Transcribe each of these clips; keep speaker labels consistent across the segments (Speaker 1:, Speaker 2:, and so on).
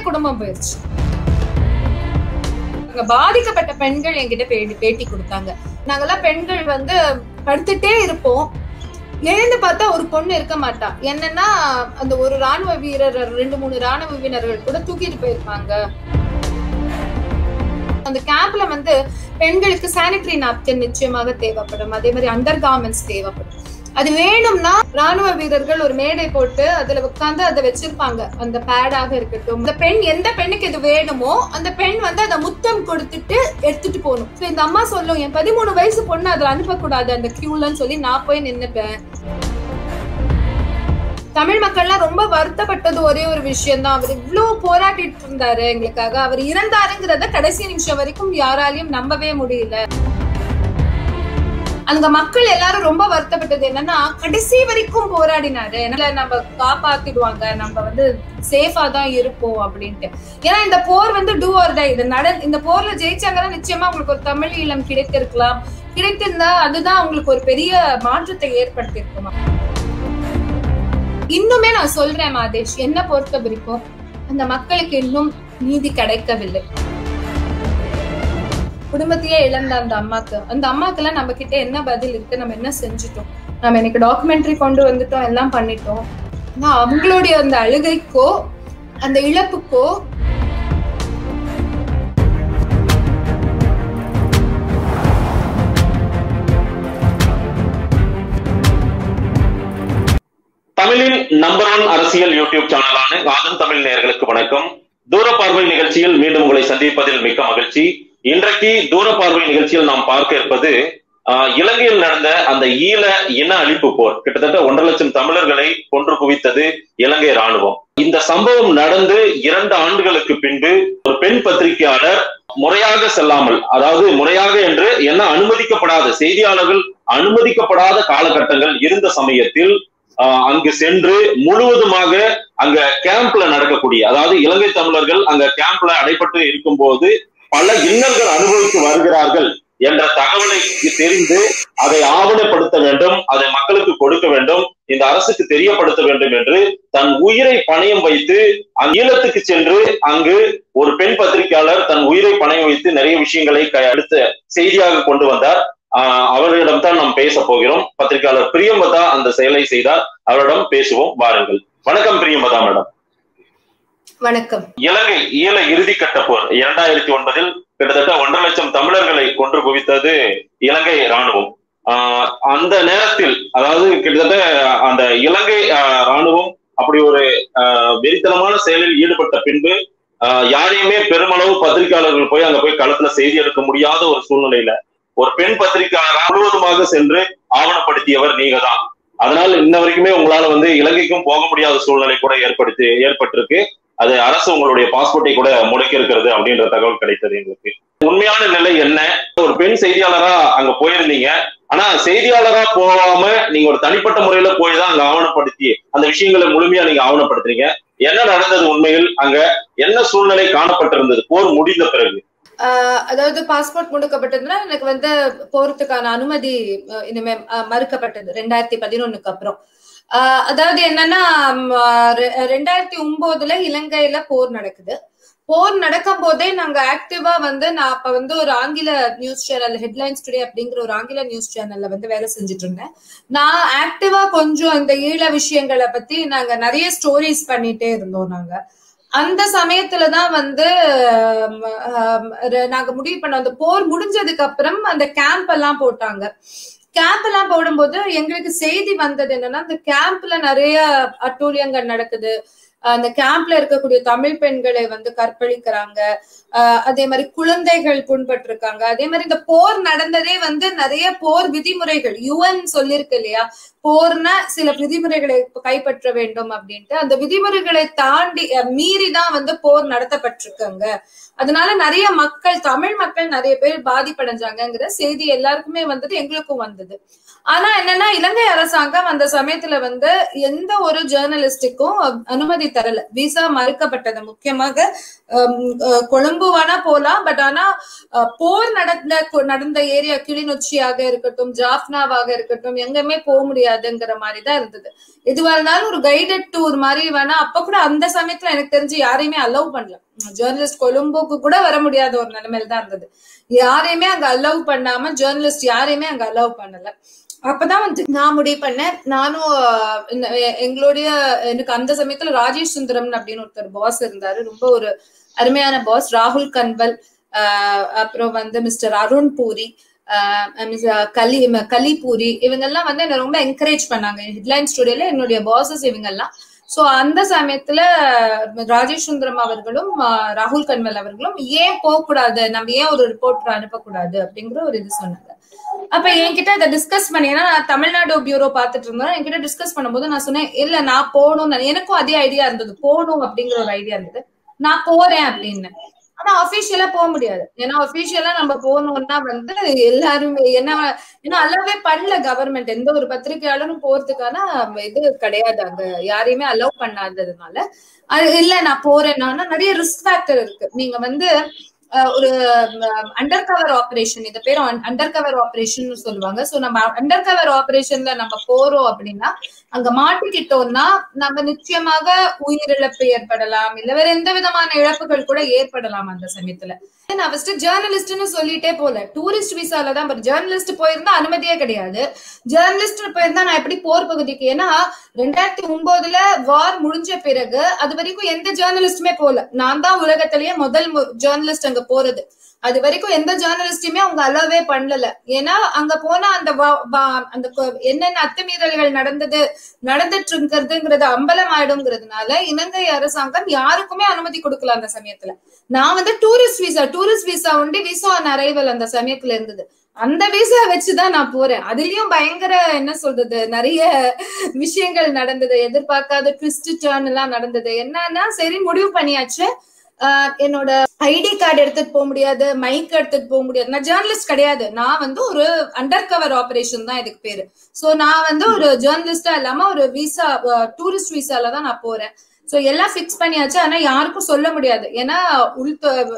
Speaker 1: குடும்பம் போயிருச்சு அங்க பாதிக்கப்பட்ட பெண்கள் என்கிட்ட பேட்டி பேட்டி கொடுத்தாங்க நாங்கெல்லாம் பெண்கள் வந்து படுத்துட்டே இருப்போம் எழுந்து பார்த்தா ஒரு பொண்ணு இருக்க மாட்டா என்னன்னா அந்த ஒரு ராணுவ வீரர் ரெண்டு மூணு ராணுவ வீரர்கள் கூட தூக்கிட்டு போயிருப்பாங்க அந்த கேம்ப்ல வந்து பெண்களுக்கு சானிட்டரி நாப்கின் நிச்சயமாக தேவைப்படும் அதே மாதிரி அண்டர் கார்மெண்ட்ஸ் தேவைப்படும் அது வேணும்னா ராணுவ வீரர்கள் ஒரு மேடை போட்டு அதுல உட்கார்ந்து அதை வச்சிருப்பாங்க அந்த பேடாக இருக்கட்டும் அந்த பெண் எந்த பெண்ணுக்கு இது வேணுமோ அந்த பெண் வந்து அதை முத்தம் கொடுத்துட்டு எடுத்துட்டு போகணும் So இந்த அம்மா சொல்லும் என் பதிமூணு வயசு பொண்ணு அதுல அனுப்பக்கூடாது அந்த கியூலன்னு சொல்லி நான் போய் நின்னுப்பேன் தமிழ் மக்கள்லாம் ரொம்ப வருத்தப்பட்டது ஒரே ஒரு விஷயம் தான் அவர் இவ்வளவு போராடிட்டு இருந்தாரு எங்களுக்காக அவர் இறந்தாருங்கிறத கடைசி நிமிஷம் வரைக்கும் யாராலையும் நம்பவே முடியல அங்க மக்கள் எல்லாரும் ரொம்ப வருத்தப்பட்டது என்னன்னா கடைசி வரைக்கும் போராடினாரு என்னால நம்ம காப்பாத்திடுவாங்க நம்ம வந்து சேஃபா தான் இருப்போம் அப்படின்ட்டு ஏன்னா இந்த போர் வந்து டூ ஆர் டை இது நட இந்த போர்ல ஜெயிச்சாங்கன்னா நிச்சயமா உங்களுக்கு ஒரு தமிழ் ஈழம் கிடைத்திருக்கலாம் கிடைத்திருந்தா அதுதான் உங்களுக்கு ஒரு பெரிய மாற்றத்தை ஏற்படுத்தியிருக்குமா இன்னுமே நான் சொல்றேன் மாதேஷ் என்ன பொறுத்த வரைக்கும் அந்த மக்களுக்கு இன்னும் நீதி கிடைக்கவில்லை குடும்பத்தையே இழந்த அந்த அம்மாக்கு அந்த அம்மாக்கு எல்லாம் நம்ம கிட்ட என்ன பதில் இருக்கு நம்ம என்ன செஞ்சுட்டோம் நம்ம இன்னைக்கு டாக்குமெண்ட்ரி கொண்டு வந்துட்டோம் எல்லாம் பண்ணிட்டோம் ஆனா அவங்களுடைய அந்த அழுகைக்கோ அந்த இழப்புக்கோ
Speaker 2: தமிழின் நம்பர் ஒன் அரசியல் யூடியூப் சேனலான காதன் தமிழ் நேயர்களுக்கு வணக்கம் தூர பார்வை நிகழ்ச்சியில் மீண்டும் உங்களை சந்திப்பதில் மிக்க மகிழ்ச்சி இன்றைக்கு தூர பார்வை நிகழ்ச்சியில் நாம் பார்க்க இருப்பது ஆஹ், இலங்கையில் நடந்த அந்த ஈழ இன அழிப்பு போர் கிட்டத்தட்ட ஒன்றரை லட்சம் தமிழர்களை கொன்று குவித்தது இலங்கை ராணுவம் இந்த சம்பவம் நடந்து இரண்டு ஆண்டுகளுக்கு பின்பு ஒரு பெண் பத்திரிகையாளர் முறையாக செல்லாமல் அதாவது முறையாக என்று என்ன அனுமதிக்கப்படாத செய்தியாளர்கள் அனுமதிக்கப்படாத காலகட்டங்கள் இருந்த சமயத்தில் ஆஹ் அங்கு சென்று முழுவதுமாக அங்க கேம்ப்ல நடக்கக்கூடிய அதாவது இலங்கை தமிழர்கள் அங்க கேம்ப்ல அடைபட்டு இருக்கும்போது பல இன்னல்கள் அனுபவித்து வருகிறார்கள் என்ற தகவலை தெரிந்து அதை ஆவணப்படுத்த வேண்டும் அதை மக்களுக்கு கொடுக்க வேண்டும் இந்த அரசுக்கு தெரியப்படுத்த வேண்டும் என்று தன் உயிரை பணயம் வைத்து அந்த ஈழத்துக்கு சென்று அங்கு ஒரு பெண் பத்திரிகையாளர் தன் உயிரை பணயம் வைத்து நிறைய விஷயங்களை க- அடுத்த செய்தியாக கொண்டு வந்தார் ஆஹ் அவரிடம் தான் நாம் பேச போகிறோம் பத்திரிகையாளர் பிரியம்பதா அந்த செயலை செய்தார் அவரிடம் பேசுவோம் வாருங்கள் வணக்கம் பிரியம்பதா மேடம்
Speaker 1: வணக்கம்
Speaker 2: இலங்கை ஈழ இறுதிக்கட்ட போர் இரண்டாயிரத்தி ஒன்பதில் கிட்டத்தட்ட ஒன்றரை லட்சம் தமிழர்களை கொன்று குவித்தது இலங்கை ராணுவம் ஆஹ் அந்த நேரத்தில் அதாவது கிட்டத்தட்ட அந்த இலங்கை ஆஹ் ராணுவம் அப்படி ஒரு ஆஹ் வெறித்தனமான செயலில் ஈடுபட்ட பின்பு ஆஹ் யாரையுமே பெருமளவு பத்திரிகையாளர்கள் போய் அங்க போய் களத்துல செய்தி எடுக்க முடியாத ஒரு சூழ்நிலையில ஒரு பெண் பத்திரிகையாளரா முழுவதுமாக சென்று ஆவணப்படுத்தியவர் நீங்க தான் அதனால் இன்ன வரைக்குமே உங்களால வந்து இலங்கைக்கும் போக முடியாத சூழ்நிலை கூட ஏற்படுத்தி ஏற்பட்டிருக்கு அது அரசு உங்களுடைய பாஸ்போர்ட்டை கூட முடக்கி இருக்கிறது அப்படின்ற தகவல் கிடைத்தது எங்களுக்கு உண்மையான நிலை என்ன ஒரு பெண் செய்தியாளரா அங்க போயிருந்தீங்க ஆனா செய்தியாளரா போகாம நீங்க ஒரு தனிப்பட்ட முறையில போய் தான் அங்க ஆவணப்படுத்தி அந்த விஷயங்களை முழுமையா நீங்க ஆவணப்படுத்துறீங்க என்ன நடந்தது உண்மையில் அங்க என்ன சூழ்நிலை காணப்பட்டிருந்தது போர் முடிந்த பிறகு
Speaker 1: ஆஹ் அதாவது பாஸ்போர்ட் முடுக்கப்பட்டதுன்னா எனக்கு வந்து போறதுக்கான அனுமதி அஹ், இனிமே அஹ், மறுக்கப்பட்டது ரெண்டாயிரத்தி பதினொன்னுக்கு அப்புறம் ஆஹ் அதாவது என்னன்னா ம், ஆஹ் ரெ- ரெண்டாயிரத்தி ஒன்பதுல இலங்கையில போர் நடக்குது போர் நடக்கும் போதே நாங்க ஆக்டிவா வந்து நான் அப்ப வந்து ஒரு ஆங்கில நியூஸ் சேனல் ஹெட்லைன்ஸ் டுடே அப்படிங்கிற ஒரு ஆங்கில நியூஸ் சேனல்ல வந்து வேலை செஞ்சுட்டு இருந்தேன் நான் ஆக்டிவா கொஞ்சம் இந்த ஈழ விஷயங்களை பத்தி நாங்க நிறைய ஸ்டோரிஸ் பண்ணிட்டே இருந்தோம் நாங்க அந்த சமயத்துலதான் வந்து ஆம், ஆம், ர- நாங்க முடிவு பண்ணோம் அந்த போர் முடிஞ்சதுக்கு அப்புறம் அந்த கேம்ப் எல்லாம் போட்டாங்க கேம்ப் எல்லாம் போடும்போது எங்களுக்கு செய்தி வந்தது என்னன்னா அந்த கேம்ப்ல நிறைய அட்டூழியங்கள் நடக்குது அந்த கேம்ப்ல இருக்கக்கூடிய தமிழ் பெண்களை வந்து கற்பழிக்கிறாங்க ஆஹ் அதே மாதிரி குழந்தைகள் புண்பட்டிருக்காங்க அதே மாதிரி இந்த போர் நடந்ததே வந்து நிறைய போர் விதிமுறைகள் யுஎன் சொல்லியிருக்கு இல்லையா போர்னா சில விதிமுறைகளை கைப்பற்ற வேண்டும் அப்படின்ட்டு அந்த விதிமுறைகளை தாண்டி அஹ், மீறி தான் வந்து போர் நடத்தப்பட்டிருக்காங்க அதனால நிறைய மக்கள் தமிழ் மக்கள் நிறைய பேர் பாதிப்படைஞ்சாங்கங்கிற செய்தி எல்லாருக்குமே வந்தது எங்களுக்கும் வந்தது ஆனா என்னன்னா இலங்கை அரசாங்கம் அந்த சமயத்துல வந்து எந்த ஒரு ஜேர்னலிஸ்டுக்கும் அனுமதி தரல விசா மறுக்கப்பட்டது முக்கியமாக கொழும்பு வேணா போலாம் பட் ஆனா போர் நடந்த நடந்த ஏரியா கிளிநொச்சியாக இருக்கட்டும் ஜாஃப்னாவாக இருக்கட்டும் எங்கேயுமே போக முடியாதுங்கிற மாதிரி தான் இருந்தது எதுவா இருந்தாலும் ஒரு கைடட் டூர் மாதிரி வேணா அப்ப கூட அந்த சமயத்துல எனக்கு தெரிஞ்சு யாரையுமே அலோவ் பண்ணல ஜேர்னலிஸ்ட் கொழும்புக்கு கூட வர முடியாத ஒரு நிலைமையில தான் இருந்தது யாரையுமே அங்க அலோவ் பண்ணாம ஜேர்னலிஸ்ட் யாரையுமே அங்க அலோவ் பண்ணல அப்பதான் வந்து நான் முடிவு பண்ணேன் நானும் எங்களுடைய எனக்கு அந்த சமயத்துல ராஜேஷ் சுந்தரம் அப்படின்னு ஒருத்தர் பாஸ் இருந்தாரு ரொம்ப ஒரு அருமையான பாஸ் ராகுல் கன்வல் அப்புறம் வந்து மிஸ்டர் அருண் பூரி கலி கலிபூரி இவங்க எல்லாம் வந்து என்ன ரொம்ப என்கரேஜ் பண்ணாங்க ஹெட்லைன் ஸ்டுடியோல என்னுடைய பாசஸ் இவங்க எல்லாம் சோ அந்த சமயத்துல ராஜேஷ் சுந்தரம் அவர்களும் ராகுல் கன்வல் அவர்களும் ஏன் போக கூடாது நம்ம ஏன் ஒரு ரிப்போர்ட்டர் அனுப்பக்கூடாது அப்படிங்கிற ஒரு இது சொன்னாங்க அப்ப என்கிட்ட இதை டிஸ்கஸ் பண்ணி ஏன்னா நான் தமிழ்நாடு பியூரோ பாத்துட்டு இருந்தேன் என்கிட்ட டிஸ்கஸ் பண்ணும்போது நான் சொன்னேன் இல்ல நான் போகணும் எனக்கும் அதே ஐடியா இருந்தது போகணும் அப்படிங்கிற ஒரு ஐடியா இருந்தது நான் போறேன் அப்படின்னு ஆனா அபிஷியலா போக முடியாது ஏன்னா அபிஷியலா நம்ம போகணும்னா வந்து எல்லாருமே என்ன ஏன்னா அலோவே பண்ணல கவர்மெண்ட் எந்த ஒரு பத்திரிகையாளரும் போறதுக்கான இது கிடையாது அங்க யாரையுமே அலோவ் பண்ணாததுனால அது இல்ல நான் போறேன்னா நிறைய ரிஸ்க் ஃபேக்டர் இருக்கு நீங்க வந்து ஒரு அண்டர் கவர் ஆபரேஷன் இந்த பேர் அண்டர் கவர் ஆபரேஷன் சொல்லுவாங்க சோ நம்ம அண்டர் கவர் ஆபரேஷன்ல நம்ம போறோம் அப்படின்னா அங்க மாட்டிக்கிட்டோம்னா நம்ம நிச்சயமாக உயிரிழப்பு ஏற்படலாம் இல்ல வேற எந்த விதமான இழப்புகள் கூட ஏற்படலாம் அந்த சமயத்துல நான் ஃபர்ஸ்ட் ஜேர்னலிஸ்ட்னு சொல்லிட்டே போல டூரிஸ்ட் விசால தான் ஜேர்னலிஸ்ட் போயிருந்தா அனுமதியே கிடையாது ஜேர்னலிஸ்ட் போயிருந்தா நான் எப்படி போர் பகுதிக்கு ஏன்னா ரெண்டாயிரத்தி ஒன்பதுல வார் முடிஞ்ச பிறகு அது வரைக்கும் எந்த ஜேர்னலிஸ்டுமே போல நான் தான் உலகத்திலேயே முதல் ஜேர்னலிஸ்ட் அங்க போறது அது வரைக்கும் எந்த ஜேர்னலிஸ்டுமே அவங்க அலோவே பண்ணல ஏன்னா அங்க போனா அந்த அந்த என்னென்ன அத்துமீறல்கள் நடந்தது நடந்துட்டு இருக்கிறதுங்கிறது அம்பலம் ஆயிடுங்கிறதுனால இலங்கை அரசாங்கம் யாருக்குமே அனுமதி கொடுக்கல அந்த சமயத்துல நான் வந்து டூரிஸ்ட் விசா டூரிஸ்ட் விசா உண்டு விசா ஆன் அரைவல் அந்த சமயத்துல இருந்தது அந்த விசா வச்சுதான் நான் போறேன் அதுலயும் பயங்கர என்ன சொல்றது நிறைய விஷயங்கள் நடந்தது எதிர்பார்க்காத ட்விஸ்ட் டேர்ன் எல்லாம் நடந்தது என்னன்னா சரி முடிவு பண்ணியாச்சு என்னோட ஐடி கார்டு எடுத்துட்டு போக முடியாது மைக் எடுத்துட்டு போக முடியாது நான் ஜேர்னலிஸ்ட் கிடையாது நான் வந்து ஒரு அண்டர் கவர் ஆபரேஷன் தான் இதுக்கு பேரு சோ நான் வந்து ஒரு ஜேர்னலிஸ்டா இல்லாம ஒரு விசா டூரிஸ்ட் விசால தான் நான் போறேன் சோ எல்லாம் பிக்ஸ் பண்ணியாச்சு ஆனா யாருக்கும் சொல்ல முடியாது ஏன்னா உள்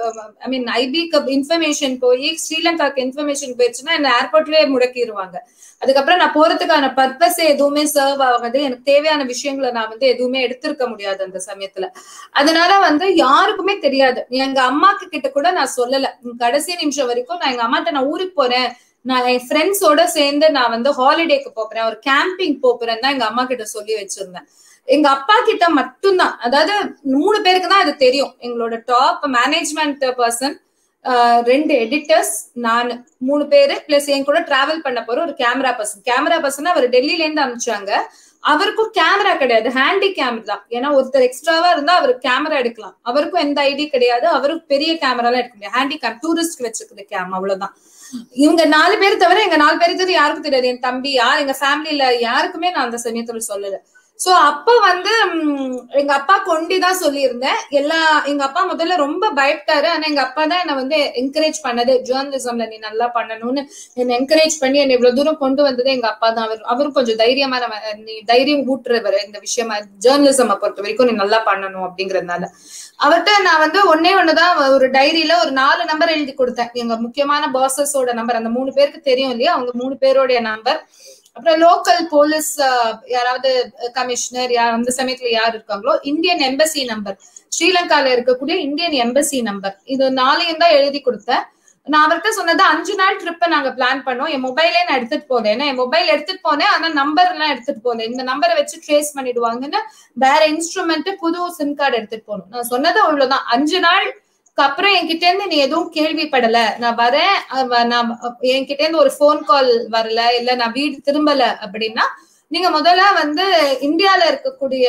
Speaker 1: ஐ மீன் ஐபிக்கு இன்ஃபர்மேஷன் போய் ஸ்ரீலங்காக்கு இன்ஃபர்மேஷன் போயிடுச்சுன்னா என்ன ஏர்போர்ட்லயே முடக்கிடுவாங்க அதுக்கப்புறம் நான் போறதுக்கான பர்பஸ் எதுவுமே சர்வ் ஆகாது எனக்கு தேவையான விஷயங்களை நான் வந்து எதுவுமே எடுத்திருக்க முடியாது அந்த சமயத்துல அதனால வந்து யாருக்குமே தெரியாது எங்க அம்மாக்கு கிட்ட கூட நான் சொல்லல கடைசி நிமிஷம் வரைக்கும் நான் எங்க அம்மாட்ட நான் ஊருக்கு போறேன் நான் என் ஃப்ரெண்ட்ஸோட சேர்ந்து நான் வந்து ஹாலிடேக்கு போறேன் ஒரு கேம்பிங் போறேன் தான் எங்க அம்மா கிட்ட சொல்லி வச்சிருந்தேன் எங்க அப்பா கிட்ட மட்டும்தான் அதாவது மூணு பேருக்கு தான் அது தெரியும் எங்களோட டாப் மேனேஜ்மெண்ட் பர்சன் ரெண்டு எடிட்டர்ஸ் நான் மூணு பேரு பிளஸ் என் கூட டிராவல் பண்ண போற ஒரு கேமரா பர்சன் கேமரா பர்சன் அவர் டெல்லில இருந்து அனுப்பிச்சாங்க அவருக்கும் கேமரா கிடையாது ஹேண்டி கேமரா தான் ஏன்னா ஒருத்தர் எக்ஸ்ட்ராவா இருந்தா அவர் கேமரா எடுக்கலாம் அவருக்கும் எந்த ஐடி கிடையாது அவருக்கு பெரிய கேமரா எல்லாம் எடுக்க முடியாது ஹேண்டி கேம் டூரிஸ்ட் வச்சுக்கிற கேம் அவ்வளவுதான் இவங்க நாலு பேர் தவிர எங்க நாலு பேருக்கு தெரியும் யாருக்கும் தெரியாது என் தம்பி யார் எங்க ஃபேமிலியில யாருக்குமே நான் அந்த சமயத்துல சொல்லல சோ அப்ப வந்து எங்க அப்பா கொண்டிதான் சொல்லியிருந்தேன் எல்லா எங்க அப்பா முதல்ல ரொம்ப பயப்பட்டாரு ஆனா எங்க அப்பா தான் என்ன வந்து என்கரேஜ் பண்ணது ஜேர்னலிசம்ல நீ நல்லா பண்ணணும்னு என்ன என்கரேஜ் பண்ணி என்ன இவ்வளவு தூரம் கொண்டு வந்ததே எங்க அப்பா தான் அவர் அவரும் கொஞ்சம் தைரியமான நீ தைரியம் ஊட்டுறவர் இந்த விஷயமா ஜேர்னலிசம் பொறுத்த வரைக்கும் நீ நல்லா பண்ணணும் அப்படிங்கறதுனால அவர்கிட்ட நான் வந்து ஒன்னே ஒண்ணுதான் ஒரு டைரியில ஒரு நாலு நம்பர் எழுதி கொடுத்தேன் எங்க முக்கியமான பாசஸோட நம்பர் அந்த மூணு பேருக்கு தெரியும் இல்லையா அவங்க மூணு பேருடைய நம்பர் அப்புறம் லோக்கல் போலீஸ் யாராவது கமிஷனர் யார் அந்த சமயத்துல யார் இருக்காங்களோ இந்தியன் எம்பசி நம்பர் ஸ்ரீலங்கால இருக்கக்கூடிய இந்தியன் எம்பசி நம்பர் இது நாளையும் தான் எழுதி கொடுத்தேன் நான் அவர்கிட்ட சொன்னது அஞ்சு நாள் ட்ரிப்பை நாங்க பிளான் பண்ணோம் என் மொபைலே நான் எடுத்துட்டு போனேன் ஏன்னா என் மொபைல் எடுத்துட்டு போனேன் ஆனா நம்பர் எல்லாம் எடுத்துட்டு போனேன் இந்த நம்பரை வச்சு ட்ரேஸ் பண்ணிடுவாங்கன்னு வேற இன்ஸ்ட்ருமெண்ட் புது சிம் கார்டு எடுத்துட்டு போகணும் நான் சொன்னது அவ்வளவுதான் அஞ்சு நாள் அப்புறம் என்கிட்ட இருந்து நீ எதுவும் கேள்விப்படல நான் வரேன் நான் என்கிட்ட இருந்து ஒரு போன் கால் வரல இல்ல நான் வீடு திரும்பல அப்படின்னா நீங்க முதல்ல வந்து இந்தியால இருக்கக்கூடிய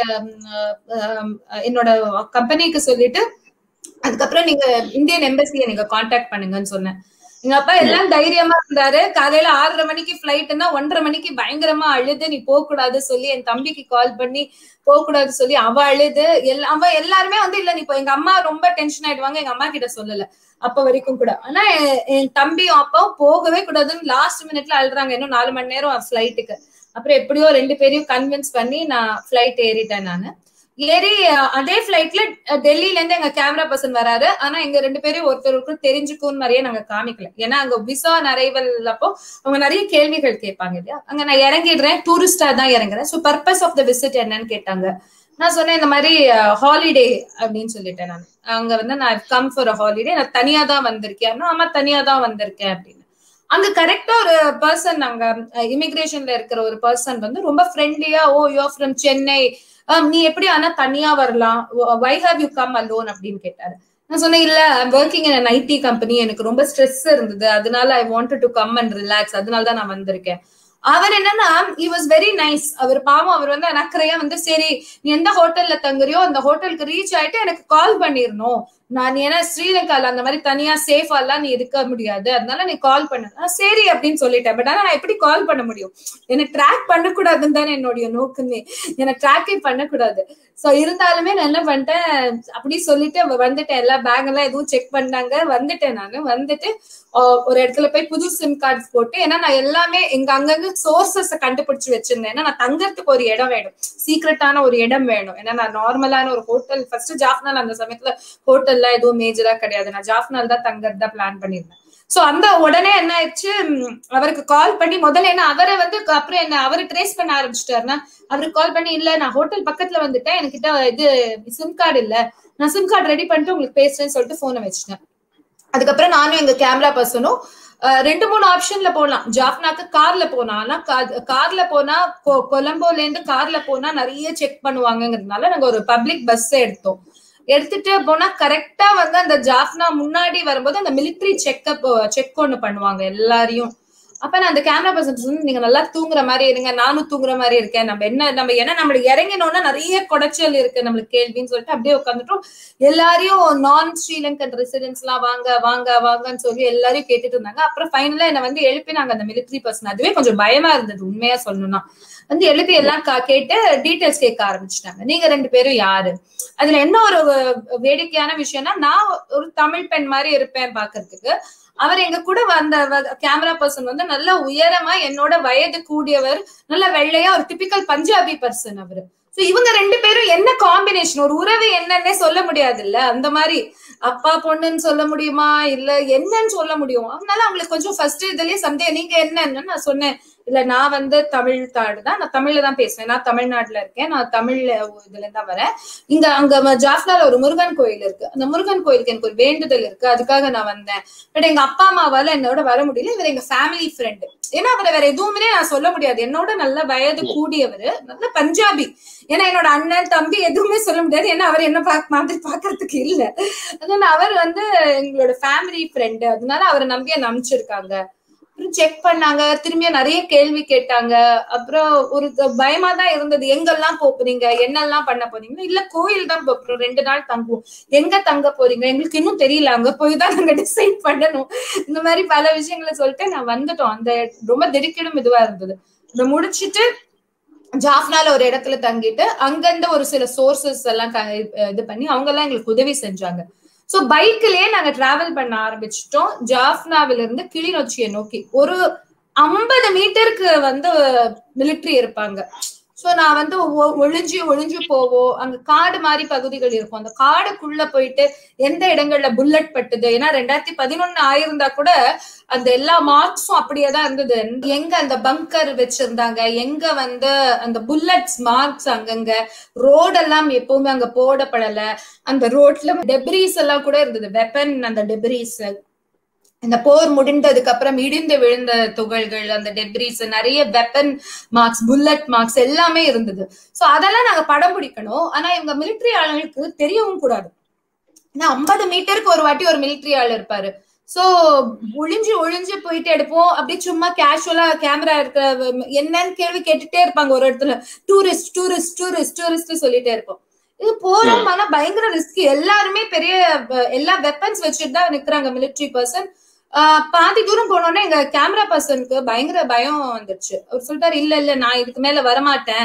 Speaker 1: என்னோட கம்பெனிக்கு சொல்லிட்டு அதுக்கப்புறம் நீங்க இந்தியன் எம்பசியை நீங்க காண்டாக்ட் பண்ணுங்கன்னு சொன்னேன் எங்க அப்பா எல்லாம் தைரியமா இருந்தாரு காலையில ஆறரை மணிக்கு ஃபிளைட்னா ஒன்றரை மணிக்கு பயங்கரமா அழுது நீ போக கூடாது சொல்லி என் தம்பிக்கு கால் பண்ணி போக கூடாது சொல்லி அவ அழுது எல்லா அவ எல்லாருமே வந்து இல்ல நீ இப்போ எங்க அம்மா ரொம்ப டென்ஷன் ஆயிடுவாங்க எங்க அம்மா கிட்ட சொல்லல அப்ப வரைக்கும் கூட ஆனா என் தம்பியும் அப்பாவும் போகவே கூடாதுன்னு லாஸ்ட் மினிட்ல அழுறாங்க இன்னும் நாலு மணி நேரம் ஃபிளைட்டுக்கு அப்புறம் எப்படியோ ரெண்டு பேரையும் கன்வின்ஸ் பண்ணி நான் ஃபிளைட் ஏறிட்டேன் நானு ஏறி அதே ஃபிளைட்ல டெல்லில இருந்து எங்க கேமரா பர்சன் வராரு ஆனா எங்க ரெண்டு பேரும் ஒருத்தருக்கு தெரிஞ்சுக்கும் நிறைய நாங்க காமிக்கல ஏன்னா அங்க விசா அரைவல் அப்போ அவங்க நிறைய கேள்விகள் கேட்பாங்க இல்லையா அங்க நான் இறங்கிடுறேன் டூரிஸ்டா தான் இறங்குறேன் so purpose of the visit என்னன்னு கேட்டாங்க நான் சொன்னேன் இந்த மாதிரி ஹாலிடே அப்படின்னு சொல்லிட்டேன் நான் அங்க வந்து நான் கம் ஃபார் அ ஹாலிடே நான் தனியா தான் வந்திருக்கேன் ஆமா தனியா தான் வந்திருக்கேன் அப்படின்னு அங்க கரெக்டா ஒரு பர்சன் அங்க இமிகிரேஷன்ல இருக்கிற ஒரு பர்சன் வந்து ரொம்ப ஃப்ரெண்ட்லியா ஓ யோ ஃப்ரம் சென்னை நீ எப்படி ஆனா தனியா வரலாம் why have you come alone அப்படின்னு கேட்டாரு நான் சொன்னேன் இல்ல I'm working in IT company எனக்கு ரொம்ப ஸ்ட்ரெஸ் இருந்தது அதனால I want to come and relax அதனால தான் நான் வந்திருக்கேன் அவர் என்னன்னா இ வாஸ் வெரி நைஸ் அவர் பாவம் அவர் வந்து அனக்கறையா வந்து சரி நீ எந்த ஹோட்டல்ல தங்குறியோ அந்த ஹோட்டலுக்கு ரீச் ஆயிட்டு எனக்கு கால் பண்ணிடணும் நான் ஏன்னா ஸ்ரீலங்கால அந்த மாதிரி தனியா சேஃபா எல்லாம் நீ இருக்க முடியாது அதனால நீ கால் பண்ண சரி அப்படின்னு சொல்லிட்டேன் பட் ஆனா நான் எப்படி கால் பண்ண முடியும் எனக்கு ட்ராக் பண்ணக்கூடாதுன்னு தானே என்னுடைய நோக்கமே எனக்கு ட்ராக்கே பண்ணக்கூடாது சோ இருந்தாலுமே நான் என்ன பண்ணிட்டேன் அப்படி சொல்லிட்டு வந்துட்டேன் எல்லா பேக் எல்லாம் எதுவும் செக் பண்ணாங்க வந்துட்டேன் நான் வந்துட்டு ஒரு இடத்துல போய் புது சிம் கார்டு போட்டு ஏன்னா நான் எல்லாமே எங்க அங்கங்க சோர்சஸ் கண்டுபிடிச்சு வச்சிருந்தேன் ஏன்னா நான் தங்கறதுக்கு ஒரு இடம் வேணும் சீக்ரெட்டான ஒரு இடம் வேணும் ஏன்னா நான் நார்மலான ஒரு ஹோட்டல் ஃபர்ஸ்ட் ஜாஃப்னால் அந்த சமயத்துல ஹோட்டல்லாம் எதுவும் மேஜரா கிடையாது நான் ஜாஃப்னால் தான் தங்கறது தான் பிளான் பண்ணியிருந்தேன் சோ அந்த உடனே என்ன ஆயிடுச்சு அவருக்கு கால் பண்ணி முதல்ல என்ன அவரை வந்து அப்புறம் என்ன அவரு ட்ரேஸ் பண்ண ஆரம்பிச்சிட்டாருன்னா அவருக்கு கால் பண்ணி இல்ல நான் ஹோட்டல் பக்கத்துல வந்துட்டேன் என்கிட்ட இது சிம் கார்டு இல்ல நான் சிம் கார்டு ரெடி பண்ணிட்டு உங்களுக்கு பேசுறேன்னு சொல்லிட்டு போனை வச்சுட்டேன் அதுக்கப்புறம் நானும் எங்க கேமரா பர்சனும் ரெண்டு மூணு ஆப்ஷன்ல போகலாம் ஜாஃப்னாக்கு கார்ல போனா ஆனா கார்ல போனா கொலம்போல இருந்து கார்ல போனா நிறைய செக் பண்ணுவாங்கங்கிறதுனால நாங்க ஒரு பப்ளிக் பஸ் எடுத்தோம் எடுத்துட்டு போனா கரெக்டா வந்து அந்த ஜாஃப்னா முன்னாடி வரும்போது அந்த மிலிட்ரி செக்அப் செக் ஒண்ணு பண்ணுவாங்க எல்லாரையும் அப்ப நான் அந்த கேமரா பர்சன் சொன்ன நீங்க நல்லா தூங்குற மாதிரி இருங்க நானும் தூங்குற மாதிரி இருக்கேன் நம்ம என்ன நம்ம ஏன்னா நம்மளுக்கு இறங்கினோம்னா நிறைய குடைச்சல் இருக்கு நம்மளுக்கு கேள்வின்னு சொல்லிட்டு அப்படியே உட்காந்துட்டோம் எல்லாரையும் நான் ஸ்ரீலங்கன் ரெசிடென்ட்ஸ் எல்லாம் வாங்க வாங்க வாங்கன்னு சொல்லி எல்லாரையும் கேட்டுட்டு இருந்தாங்க அப்புறம் ஃபைனலா என்ன வந்து எழுப்பினாங்க அந்த மிலிட்ரி பர்சன் அதுவே கொஞ்சம் பயமா இருந்தது உண்மையா சொல்லணும்னா வந்து எழுப்பி எல்லாம் கேட்டு டீட்டெயில்ஸ் கேட்க ஆரம்பிச்சிட்டாங்க நீங்க ரெண்டு பேரும் யாரு அதுல என்ன ஒரு வேடிக்கையான விஷயம்னா நான் ஒரு தமிழ் பெண் மாதிரி இருப்பேன் பாக்குறதுக்கு அவர் எங்க கூட வந்த கேமரா பர்சன் வந்து நல்ல உயரமா என்னோட வயது கூடியவர் நல்ல வெள்ளையா ஒரு டிபிக்கல் பஞ்சாபி பர்சன் அவரு சோ இவங்க ரெண்டு பேரும் என்ன காம்பினேஷன் ஒரு உறவு என்னன்னே சொல்ல முடியாது இல்ல அந்த மாதிரி அப்பா பொண்ணுன்னு சொல்ல முடியுமா இல்ல என்னன்னு சொல்ல முடியும் அதனால அவங்களுக்கு கொஞ்சம் ஃபர்ஸ்ட் இதுலயே சந்தேகம் நீங்க என்னன்னு நான் சொன்னேன் இல்ல நான் வந்து தமிழ் தாடு தான் நான் தமிழ்ல தான் பேசுவேன் நான் தமிழ்நாட்டுல இருக்கேன் நான் தமிழ் இதுல தான் வரேன் இங்க அங்க ஜாஃப்னால ஒரு முருகன் கோயில் இருக்கு அந்த முருகன் கோயிலுக்கு எனக்கு ஒரு வேண்டுதல் இருக்கு அதுக்காக நான் வந்தேன் பட் எங்க அப்பா அம்மாவால என்னோட வர முடியல இவர் எங்க ஃபேமிலி ஃப்ரெண்டு ஏன்னா அவரை வேற எதுவுமே நான் சொல்ல முடியாது என்னோட நல்ல வயது கூடியவர் நல்ல பஞ்சாபி ஏன்னா என்னோட அண்ணன் தம்பி எதுவுமே சொல்ல முடியாது ஏன்னா அவர் என்ன பாக்க மாதிரி பாக்குறதுக்கு இல்ல அதனால அவர் வந்து எங்களோட ஃபேமிலி ஃப்ரெண்டு அதனால அவரை நம்பி என்ன அனுப்பிச்சிருக்காங்க அப்புறம் செக் பண்ணாங்க திரும்பியும் நிறைய கேள்வி கேட்டாங்க அப்புறம் ஒரு பயமா தான் இருந்தது எங்கெல்லாம் போறீங்க என்னெல்லாம் பண்ண போறீங்க இல்ல கோயில் தான் போறோம் ரெண்டு நாள் தங்குவோம் எங்க தங்க போறீங்க எங்களுக்கு இன்னும் தெரியல அங்க போய் தான் நாங்க டிசைட் பண்ணணும் இந்த மாதிரி பல விஷயங்களை சொல்லிட்டு நான் வந்துட்டோம் அந்த ரொம்ப திடுக்கிடும் இதுவா இருந்தது இதை முடிச்சிட்டு ஜாஃப்னால ஒரு இடத்துல தங்கிட்டு அங்கிருந்து ஒரு சில சோர்சஸ் எல்லாம் இது பண்ணி அவங்க எல்லாம் எங்களுக்கு உதவி செஞ்சாங்க சோ பைக்லயே நாங்க டிராவல் பண்ண ஆரம்பிச்சிட்டோம் ஜாஃப்னாவில இருந்து கிளிநொச்சியை நோக்கி ஒரு ஐம்பது மீட்டருக்கு வந்து மிலிட்ரி இருப்பாங்க சோ நான் வந்து ஒளிஞ்சு ஒளிஞ்சு போவோம் அங்க காடு மாதிரி பகுதிகள் இருக்கும் அந்த காடுக்குள்ள போயிட்டு எந்த இடங்கள்ல புல்லட் பட்டுது ஏன்னா ரெண்டாயிரத்தி பதினொன்னு ஆயிருந்தா கூட அந்த எல்லா மார்க்ஸும் அப்படியே தான் இருந்தது எங்க அந்த பங்கர் வச்சிருந்தாங்க எங்க வந்து அந்த புல்லட்ஸ் மார்க்ஸ் அங்கங்க ரோடெல்லாம் எப்பவுமே அங்க போடப்படல அந்த ரோட்ல டெப்ரீஸ் எல்லாம் கூட இருந்தது வெப்பன் அந்த டெப்ரீஸ் இந்த போர் முடிந்ததுக்கு அப்புறம் இடிந்து விழுந்த துகள்கள் அந்த டெப்ரிஸ் நிறைய வெப்பன் மார்க்ஸ் புல்லட் மார்க்ஸ் எல்லாமே இருந்தது சோ அதெல்லாம் நாங்க படம் பிடிக்கணும் ஆனா இவங்க மிலிட்ரி ஆளுங்களுக்கு தெரியவும் கூடாது ஏன்னா ஐம்பது மீட்டருக்கு ஒரு வாட்டி ஒரு மிலிட்ரி ஆள் இருப்பாரு சோ ஒளிஞ்சு ஒளிஞ்சு போயிட்டு எடுப்போம் அப்படியே சும்மா கேஷுவலா கேமரா இருக்கிற என்னன்னு கேள்வி கேட்டுட்டே இருப்பாங்க ஒரு இடத்துல டூரிஸ்ட் டூரிஸ்ட் டூரிஸ்ட் டூரிஸ்ட் சொல்லிட்டே இருப்போம் இது போறோம் ஆனா பயங்கர ரிஸ்க் எல்லாருமே பெரிய எல்லா வெப்பன்ஸ் வச்சுட்டு தான் நிக்கிறாங்க மிலிட்ரி பர்சன் பாதி தூரம் போனோடனே எங்க கேமரா பர்சனுக்கு பயங்கர பயம் வந்துருச்சு அவர் சொல்லிட்டாரு இல்ல இல்ல நான் இதுக்கு மேல வரமாட்டேன்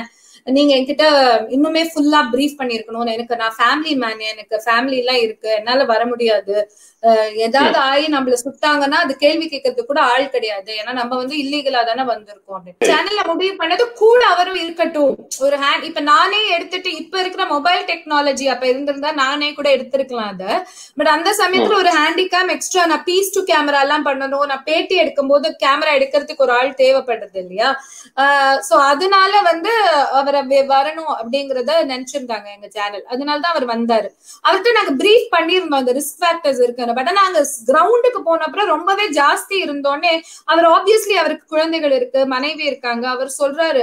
Speaker 1: நீங்க என்கிட்ட இன்னுமே ஃபுல்லா ப்ரீஃப் பண்ணிருக்கணும் எனக்கு நான் ஃபேமிலி மேன் எனக்கு ஃபேமிலி எல்லாம் இருக்கு என்னால வர முடியாது ஏதாவது ஆகி நம்மள சுட்டாங்கன்னா அது கேள்வி கேட்கறதுக்கு கூட ஆள் கிடையாது ஏன்னா நம்ம வந்து இல்லீகலா தானே வந்திருக்கோம் அப்படின்னு சேனல்ல முடிவு பண்ணது கூட அவரும் இருக்கட்டும் ஒரு ஹேண்ட் இப்ப நானே எடுத்துட்டு இப்ப இருக்கிற மொபைல் டெக்னாலஜி அப்ப இருந்திருந்தா நானே கூட எடுத்திருக்கலாம் அத பட் அந்த சமயத்துல ஒரு ஹேண்டிகேம் எக்ஸ்ட்ரா நான் பீஸ் டு கேமரா எல்லாம் பண்ணணும் நான் பேட்டி எடுக்கும் போது கேமரா எடுக்கிறதுக்கு ஒரு ஆள் தேவைப்படுறது இல்லையா சோ அதனால வந்து அவரை வரணும் அப்படிங்கறத நினைச்சிருந்தாங்க எங்க சேனல் அதனாலதான் அவர் வந்தாரு அவர்கிட்ட நாங்க பிரீஃப் பண்ணிருந்தோம் அந்த ரிஸ்க் ஃபேக்டர்ஸ் இருக்கு பட் நாங்க கிரவுண்டுக்கு போன அப்புறம் ரொம்பவே ஜாஸ்தி இருந்தோடனே அவர் ஆப்வியஸ்லி அவருக்கு குழந்தைகள் இருக்கு மனைவி இருக்காங்க அவர் சொல்றாரு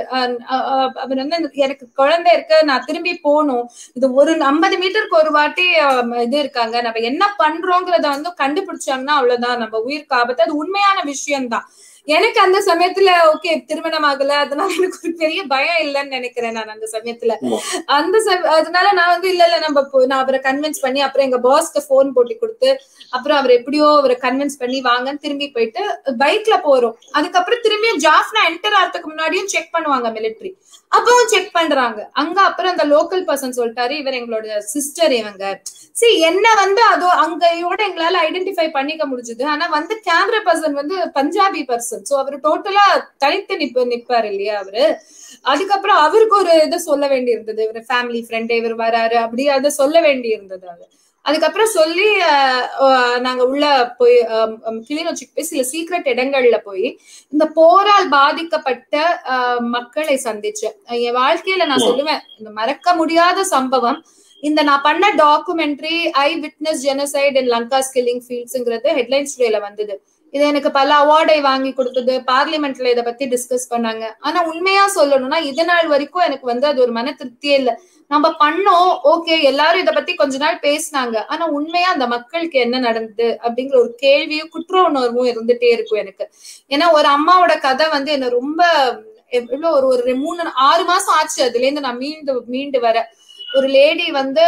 Speaker 1: அவர் வந்து எனக்கு குழந்தை இருக்கு நான் திரும்பி போகணும் இது ஒரு ஐம்பது மீட்டருக்கு ஒரு வாட்டி இது இருக்காங்க நம்ம என்ன பண்றோங்கிறத வந்து கண்டுபிடிச்சாங்கன்னா அவ்வளவுதான் நம்ம உயிருக்கு ஆபத்து அது உண்மையான விஷயம்தான் எனக்கு அந்த சமயத்துல ஓகே திருமணம் ஆகல அதனால எனக்கு ஒரு பெரிய பயம் இல்லைன்னு நினைக்கிறேன் நான் அந்த சமயத்துல அந்த அதனால நான் வந்து இல்ல இல்ல நம்ம நான் அவரை கன்வின்ஸ் பண்ணி அப்புறம் எங்க பாஸ்க்கு போன் போட்டு கொடுத்து அப்புறம் அவர் எப்படியோ அவரை கன்வின்ஸ் பண்ணி வாங்கன்னு திரும்பி போயிட்டு பைக்ல போறோம் அதுக்கப்புறம் திரும்பியும் ஜாஃப்னா என்டர் ஆகிறதுக்கு முன்னாடியும் செக் பண்ணுவாங்க மிலிட்ரி அப்பவும் செக் பண்றாங்க அங்க அப்புறம் அந்த லோக்கல் பர்சன் சொல்லிட்டாரு இவர் எங்களோட சிஸ்டர் இவங்க சரி என்ன வந்து அதோ அங்கையோட எங்களால ஐடென்டிஃபை பண்ணிக்க முடிஞ்சது ஆனா வந்து கேமரா பர்சன் வந்து பஞ்சாபி பர்சன் சோ அவர் டோட்டலா தனித்து நிப்ப நிப்பாரு இல்லையா அவரு அதுக்கப்புறம் அவருக்கு ஒரு இதை சொல்ல வேண்டி இருந்தது இவர் ஃபேமிலி ஃப்ரெண்ட் இவர் வராரு அப்படி அதை சொல்ல வேண்டி இருந்தது அவர் அதுக்கப்புறம் சொல்லி நாங்க உள்ள போய் கிளிநொச்சிக்கு போய் சில சீக்ரெட் இடங்கள்ல போய் இந்த போரால் பாதிக்கப்பட்ட மக்களை சந்திச்சேன் என் வாழ்க்கையில நான் சொல்லுவேன் இந்த மறக்க முடியாத சம்பவம் இந்த நான் பண்ண documentary I witness genocide in Lanka killing ஃபீல்ட்ஸ்ங்கிறது ஹெட்லைன்ஸ் டேல வந்தது இது எனக்கு பல அவார்டை வாங்கி கொடுத்தது பார்லிமெண்ட்ல இதை பத்தி டிஸ்கஸ் பண்ணாங்க ஆனா உண்மையா சொல்லணும்னா இது நாள் வரைக்கும் எனக்கு வந்து அது ஒரு மன திருப்தியே இல்லை நம்ம பண்ணோம் ஓகே எல்லாரும் இதை பத்தி கொஞ்ச நாள் பேசினாங்க ஆனா உண்மையா அந்த மக்களுக்கு என்ன நடந்தது அப்படிங்கிற ஒரு கேள்வியும் குற்ற உணர்வும் இருந்துட்டே இருக்கும் எனக்கு ஏன்னா ஒரு அம்மாவோட கதை வந்து என்ன ரொம்ப எவ்வளவு ஒரு ஒரு மூணு ஆறு மாசம் ஆச்சு அதுல இருந்து நான் மீண்டு மீண்டு வர ஒரு லேடி வந்து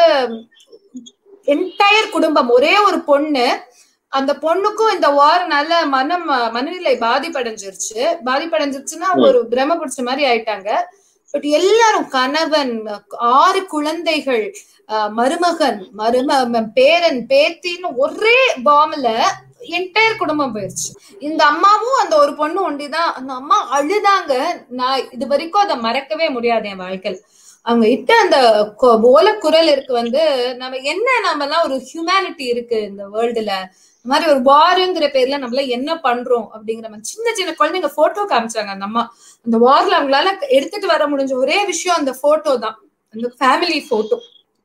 Speaker 1: என்டையர் குடும்பம் ஒரே ஒரு பொண்ணு அந்த பொண்ணுக்கும் இந்த வாரனால மனம் மனநிலை பாதிப்படைஞ்சிருச்சு பாதிப்படைஞ்சிருச்சுன்னா ஒரு பிரம பிடிச்ச மாதிரி ஆயிட்டாங்க பட் எல்லாரும் கணவன் ஆறு குழந்தைகள் மருமகன் மரும பேரன் பேத்தின்னு ஒரே பாம்ல என்டையர் குடும்பம் போயிருச்சு இந்த அம்மாவும் அந்த ஒரு பொண்ணு ஒண்டிதான் அந்த அம்மா அழுதாங்க நான் இது வரைக்கும் அதை மறக்கவே முடியாது என் வாழ்க்கையில் அவங்க இட்ட அந்த ஓலக்குரல் இருக்கு வந்து நம்ம என்ன நம்ம எல்லாம் ஒரு ஹியூமனிட்டி இருக்கு இந்த வேர்ல்டுல இந்த மாதிரி ஒரு வாருங்கிற பேர்ல நம்மள என்ன பண்றோம் அப்படிங்கிற மாதிரி சின்ன சின்ன குழந்தைங்க போட்டோ காமிச்சாங்க அந்த அம்மா அந்த வார்ல அவங்களால எடுத்துட்டு வர முடிஞ்ச ஒரே விஷயம் அந்த போட்டோ தான் அந்த ஃபேமிலி போட்டோ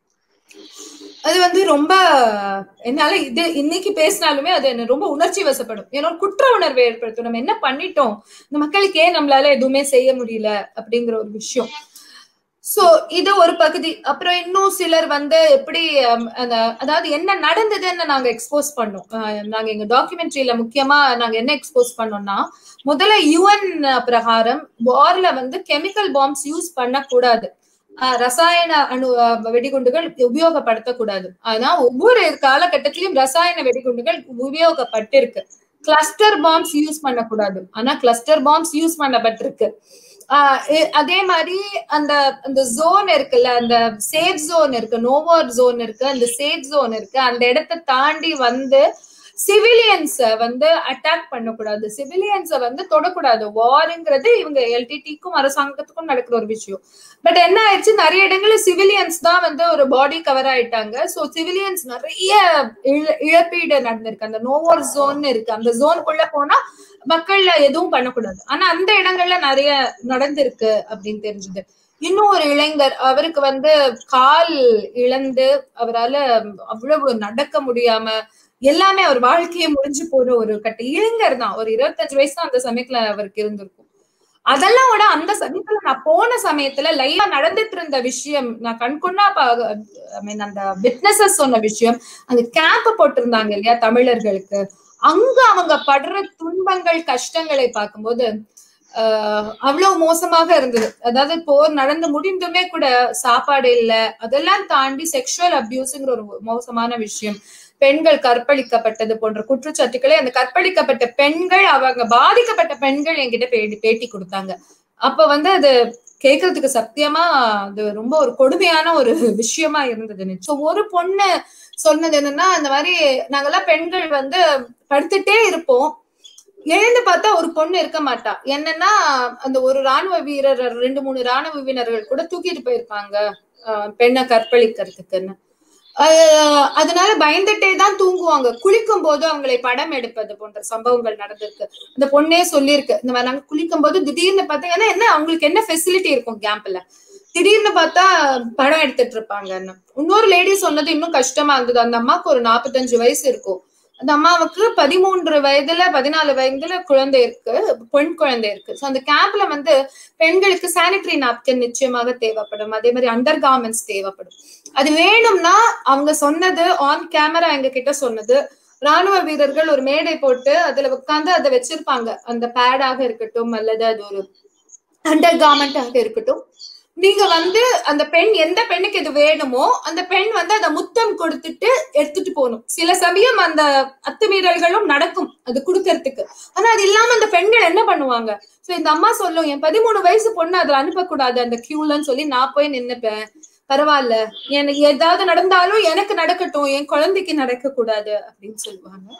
Speaker 1: அது வந்து ரொம்ப என்னால இது இன்னைக்கு பேசினாலுமே அது என்ன ரொம்ப உணர்ச்சி வசப்படும் ஏன்னா குற்ற உணர்வை ஏற்படுத்தும் நம்ம என்ன பண்ணிட்டோம் இந்த மக்களுக்கு ஏன் நம்மளால எதுவுமே செய்ய முடியல அப்படிங்கிற ஒரு விஷயம் சோ இது ஒரு பகுதி அப்புறம் இன்னும் சிலர் வந்து எப்படி அந்த அதாவது என்ன நடந்ததுன்னு நாங்க எக்ஸ்போஸ் பண்ணோம் நாங்க எங்க டாக்குமெண்ட்ரியில முக்கியமா நாங்க என்ன எக்ஸ்போஸ் பண்ணோம்னா முதல்ல யுஎன் பிரகாரம் வார்ல வந்து கெமிக்கல் பாம்ஸ் யூஸ் பண்ணக்கூடாது ரசாயன அணு வெடிகுண்டுகள் உபயோகப்படுத்தக்கூடாது ஆனா ஒவ்வொரு காலகட்டத்திலும் ரசாயன வெடிகுண்டுகள் உபயோகப்பட்டிருக்கு கிளஸ்டர் பாம்ஸ் யூஸ் பண்ணக்கூடாது ஆனா கிளஸ்டர் பாம்ஸ் யூஸ் பண்ணப்பட்டிருக்கு அதே மாதிரி அந்த அந்த ஜோன் இருக்குல்ல அந்த சேஃப் ஜோன் இருக்கு நோவார் ஜோன் இருக்கு அந்த சேஃப் ஜோன் இருக்கு அந்த இடத்த தாண்டி வந்து சிவிலியன்ஸ வந்து அட்டாக் பண்ணக்கூடாது சிவிலியன்ஸ வந்து தொடக்கூடாது வாருங்கிறது இவங்க எல்டிடிக்கும் அரசாங்கத்துக்கும் நடக்கிற ஒரு விஷயம் பட் என்ன ஆயிடுச்சு நிறைய இடங்கள்ல சிவிலியன்ஸ் தான் வந்து ஒரு பாடி கவர் ஆயிட்டாங்க சோ சிவிலியன்ஸ் நிறைய இழப்பீடு நடந்திருக்கு அந்த நோவார் ஜோன் இருக்கு அந்த ஜோனுக்குள்ள போனா மக்கள்ல எதுவும் பண்ணக்கூடாது ஆனா அந்த இடங்கள்ல நிறைய நடந்திருக்கு அப்படின்னு தெரிஞ்சது இன்னும் ஒரு இளைஞர் அவருக்கு வந்து கால் இழந்து அவரால் அவ்வளவு நடக்க முடியாம எல்லாமே அவர் வாழ்க்கையே முடிஞ்சு போற ஒரு கட்ட இளைஞர் தான் ஒரு இருபத்தஞ்சு வயசு தான் அந்த சமயத்துல அவருக்கு இருந்திருக்கும் அதெல்லாம் விட அந்த சமயத்துல நான் போன சமயத்துல லைவா நடந்துட்டு இருந்த விஷயம் நான் கண்கொண்டா ஐ மீன் அந்த விட்னஸஸ் சொன்ன விஷயம் அந்த கேம்ப் போட்டிருந்தாங்க இல்லையா தமிழர்களுக்கு அங்க அவங்க படுற துன்பங்கள் கஷ்டங்களை பார்க்கும்போது ஆஹ் அவ்வளவு மோசமாக இருந்தது அதாவது போர் நடந்து முடிந்துமே கூட சாப்பாடு இல்ல அதெல்லாம் தாண்டி செக்ஷுவல் அபியூஸ்ங்கிற ஒரு மோசமான விஷயம் பெண்கள் கற்பழிக்கப்பட்டது போன்ற குற்றச்சாட்டுக்களை அந்த கற்பழிக்கப்பட்ட பெண்கள் அவங்க பாதிக்கப்பட்ட பெண்கள் என்கிட்ட பேட்டி பேட்டி கொடுத்தாங்க அப்ப வந்து அது கேட்கறதுக்கு சத்தியமா அது ரொம்ப ஒரு கொடுமையான ஒரு விஷயமா இருந்தது ஸோ ஒரு பொண்ணு சொன்னது என்னன்னா இந்த மாதிரி நாங்கெல்லாம் பெண்கள் வந்து படுத்துட்டே இருப்போம் எழுந்து பார்த்தா ஒரு பொண்ணு இருக்க மாட்டா என்னன்னா அந்த ஒரு ராணுவ வீரர் ரெண்டு மூணு ராணுவ வீரர்கள் கூட தூக்கிட்டு போயிருப்பாங்க பெண்ணை கற்பழிக்கிறதுக்குன்னு அதனால பயந்துட்டே தான் தூங்குவாங்க குளிக்கும் போது அவங்களை படம் எடுப்பது போன்ற சம்பவங்கள் நடந்திருக்கு அந்த பொண்ணே சொல்லியிருக்கு இந்த மாதிரி நாங்க குளிக்கும் போது திடீர்னு பார்த்தீங்கன்னா என்ன அவங்களுக்கு என்ன ஃபெசிலிட்டி இருக்கும் கேம்ப்ல திடீர்னு பார்த்தா படம் எடுத்துட்டு இருப்பாங்கன்னு இன்னொரு லேடி சொன்னது இன்னும் கஷ்டமா இருந்தது அந்த அம்மாவுக்கு ஒரு நாற்பத்தஞ்சு வயசு இருக்கும் அந்த அம்மாவுக்கு பதிமூன்று வயதுல பதினாலு வயதுல குழந்தை இருக்கு பெண் குழந்தை இருக்கு ஸோ அந்த கேம்ப்ல வந்து பெண்களுக்கு சானிட்டரி நாப்கின் நிச்சயமாக தேவைப்படும் அதே மாதிரி அண்டர் கார்மெண்ட்ஸ் தேவைப்படும் அது வேணும்னா அவங்க சொன்னது ஆன் கேமரா எங்க கிட்ட சொன்னது ராணுவ வீரர்கள் ஒரு மேடை போட்டு அதுல உட்காந்து அதை வச்சிருப்பாங்க அந்த பேடாக இருக்கட்டும் அல்லது அது ஒரு அண்டர் கார்மெண்டாக இருக்கட்டும் நீங்க வந்து அந்த பெண் எந்த பெண்ணுக்கு இது வேணுமோ அந்த பெண் வந்து அதை முத்தம் கொடுத்துட்டு எடுத்துட்டு போகணும் சில சமயம் அந்த அத்துமீறல்களும் நடக்கும் அது கொடுக்கறதுக்கு ஆனா அது இல்லாம அந்த பெண்கள் என்ன பண்ணுவாங்க சோ இந்த அம்மா சொல்லும் என் பதிமூணு வயசு பொண்ணு அதுல அனுப்பக்கூடாது அந்த கியூலன்னு சொல்லி நான் போய் நின்னுப்பேன் பரவாயில்ல எனக்கு ஏதாவது நடந்தாலும் எனக்கு நடக்கட்டும் என் குழந்தைக்கு நடக்க கூடாது அப்படின்னு சொல்லுவாங்க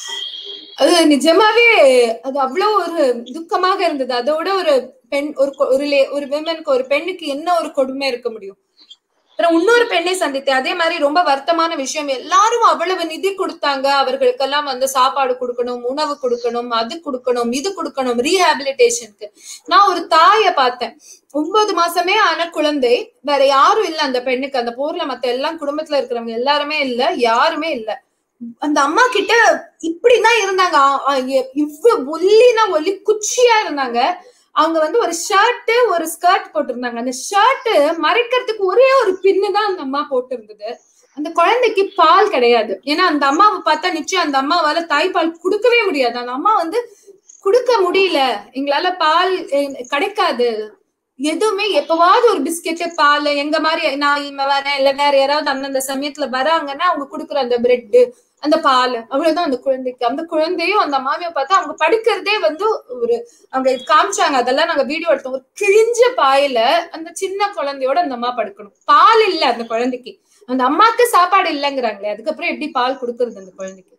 Speaker 1: அது நிஜமாவே அது அவ்வளவு ஒரு துக்கமாக இருந்தது அதோட ஒரு பெண் ஒரு ஒரு ஒரு விமனுக்கு ஒரு பெண்ணுக்கு என்ன ஒரு கொடுமை இருக்க முடியும் அப்புறம் இன்னொரு பெண்ணை சந்தித்தேன் அதே மாதிரி ரொம்ப வருத்தமான விஷயம் எல்லாரும் அவ்வளவு நிதி கொடுத்தாங்க அவர்களுக்கெல்லாம் வந்து சாப்பாடு கொடுக்கணும் உணவு கொடுக்கணும் அது கொடுக்கணும் இது கொடுக்கணும் ரீஹாபிலிட்டேஷனுக்கு நான் ஒரு தாய பார்த்தேன் ஒன்பது மாசமே ஆன குழந்தை வேற யாரும் இல்ல அந்த பெண்ணுக்கு அந்த போர்ல மத்த எல்லாம் குடும்பத்துல இருக்கிறவங்க எல்லாருமே இல்ல யாருமே இல்ல அந்த அம்மா கிட்ட இப்படிதான் இருந்தாங்க இவ்வளவு ஒல்லினா ஒல்லி குச்சியா இருந்தாங்க அவங்க வந்து ஒரு ஷர்ட் ஒரு ஸ்கர்ட் போட்டிருந்தாங்க அந்த ஷர்ட் மறைக்கிறதுக்கு ஒரே ஒரு பின்னு தான் அந்த அம்மா போட்டு இருந்தது அந்த குழந்தைக்கு பால் கிடையாது ஏன்னா அந்த அம்மாவை பார்த்தா நிச்சயம் அந்த அம்மாவால தாய்ப்பால் கொடுக்கவே முடியாது அந்த அம்மா வந்து கொடுக்க முடியல எங்களால பால் கிடைக்காது எதுவுமே எப்பவாவது ஒரு பிஸ்கெட் பால் எங்க மாதிரி நான் இவ வரேன் இல்ல வேற யாராவது அந்தந்த சமயத்துல வராங்கன்னா அவங்க கொடுக்குற அந்த பிரெட் அந்த பால் அவ்வளவுதான் அந்த குழந்தைக்கு அந்த குழந்தையும் அந்த மாமியை பார்த்தா அவங்க படுக்கிறதே வந்து ஒரு அவங்க காமிச்சாங்க அதெல்லாம் நாங்க வீடியோ எடுத்தோம் ஒரு கிழிஞ்ச பாயில அந்த சின்ன குழந்தையோட அந்த அம்மா படுக்கணும் பால் இல்ல அந்த குழந்தைக்கு அந்த அம்மாக்கு சாப்பாடு இல்லைங்கிறாங்களே அதுக்கப்புறம் எப்படி பால் கொடுக்கறது அந்த குழந்தைக்கு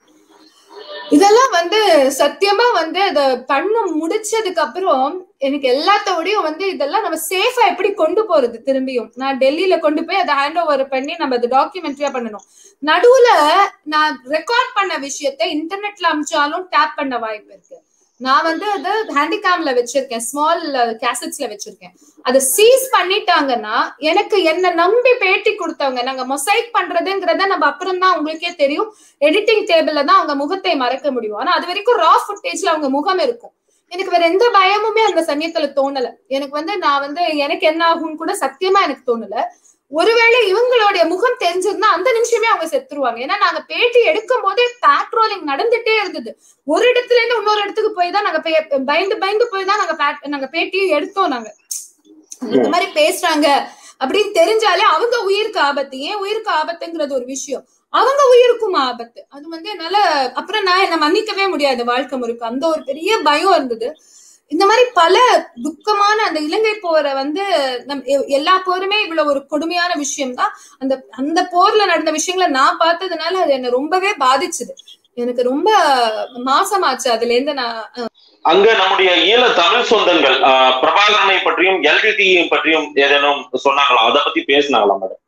Speaker 1: இதெல்லாம் வந்து சத்தியமா வந்து அத பண்ண முடிச்சதுக்கு அப்புறம் எனக்கு எல்லாத்தோடையும் வந்து இதெல்லாம் நம்ம சேஃபா எப்படி கொண்டு போறது திரும்பியும் நான் டெல்லியில கொண்டு போய் அதை ஹேண்ட் ஓவர் பண்ணி நம்ம அதை டாக்குமெண்ட்ரியா பண்ணணும் நடுவுல நான் ரெக்கார்ட் பண்ண விஷயத்த இன்டர்நெட்ல அமிச்சாலும் டேப் பண்ண வாய்ப்பு இருக்கு நான் வந்து அது ஹேண்டிகேம்ல வச்சிருக்கேன் ஸ்மால் கேசட்ஸ்ல வச்சிருக்கேன் அதை சீஸ் பண்ணிட்டாங்கன்னா எனக்கு என்ன நம்பி பேட்டி கொடுத்தவங்க நாங்க மொசைக் பண்றதுங்கிறத நம்ம அப்புறம் தான் உங்களுக்கே தெரியும் எடிட்டிங் டேபிள்ல தான் அவங்க முகத்தை மறக்க முடியும் ஆனா அது வரைக்கும் ரா ஃபுட்டேஜ்ல அவங்க முகம் இருக்கும் எனக்கு வேற எந்த பயமுமே அந்த சமயத்துல தோணல எனக்கு வந்து நான் வந்து எனக்கு என்ன ஆகும்னு கூட சத்தியமா எனக்கு தோணல ஒருவேளை இவங்களுடைய முகம் தெரிஞ்சிருந்தா அந்த நிமிஷமே அவங்க செத்துருவாங்க ஏன்னா நாங்க பேட்டி எடுக்கும் போதே பேட்ரோலிங் நடந்துட்டே இருந்தது ஒரு இடத்துல இருந்து இன்னொரு இடத்துக்கு போய் தான் நாங்க பயந்து பயந்து போய் தான் நாங்க நாங்க பேட்டியை எடுத்தோம் நாங்க இந்த மாதிரி பேசுறாங்க அப்படின்னு தெரிஞ்சாலே அவங்க உயிருக்கு ஆபத்து ஏன் உயிருக்கு ஆபத்துங்கிறது ஒரு விஷயம் அவங்க உயிருக்கும் ஆபத்து அது வந்து என்னால அப்புறம் நான் என்ன மன்னிக்கவே முடியாது வாழ்க்கை முறைக்கு அந்த ஒரு பெரிய பயம் இருந்தது இந்த மாதிரி பல துக்கமான அந்த இலங்கை போரை வந்து நம் எல்லா போருமே இவ்வளவு ஒரு கொடுமையான விஷயம் தான் அந்த அந்த போர்ல நடந்த விஷயங்களை நான் பார்த்ததுனால அது என்ன ரொம்பவே பாதிச்சுது எனக்கு ரொம்ப மாசமாச்சு அதுல இருந்து நான்
Speaker 2: அங்க நம்முடைய ஈழ தமிழ் சொந்தங்கள் பிரபாகரனை பற்றியும் எல்டிடியை பற்றியும் ஏதேனும் சொன்னாங்களா அதை பத்தி பேசினாங்களா மேடம்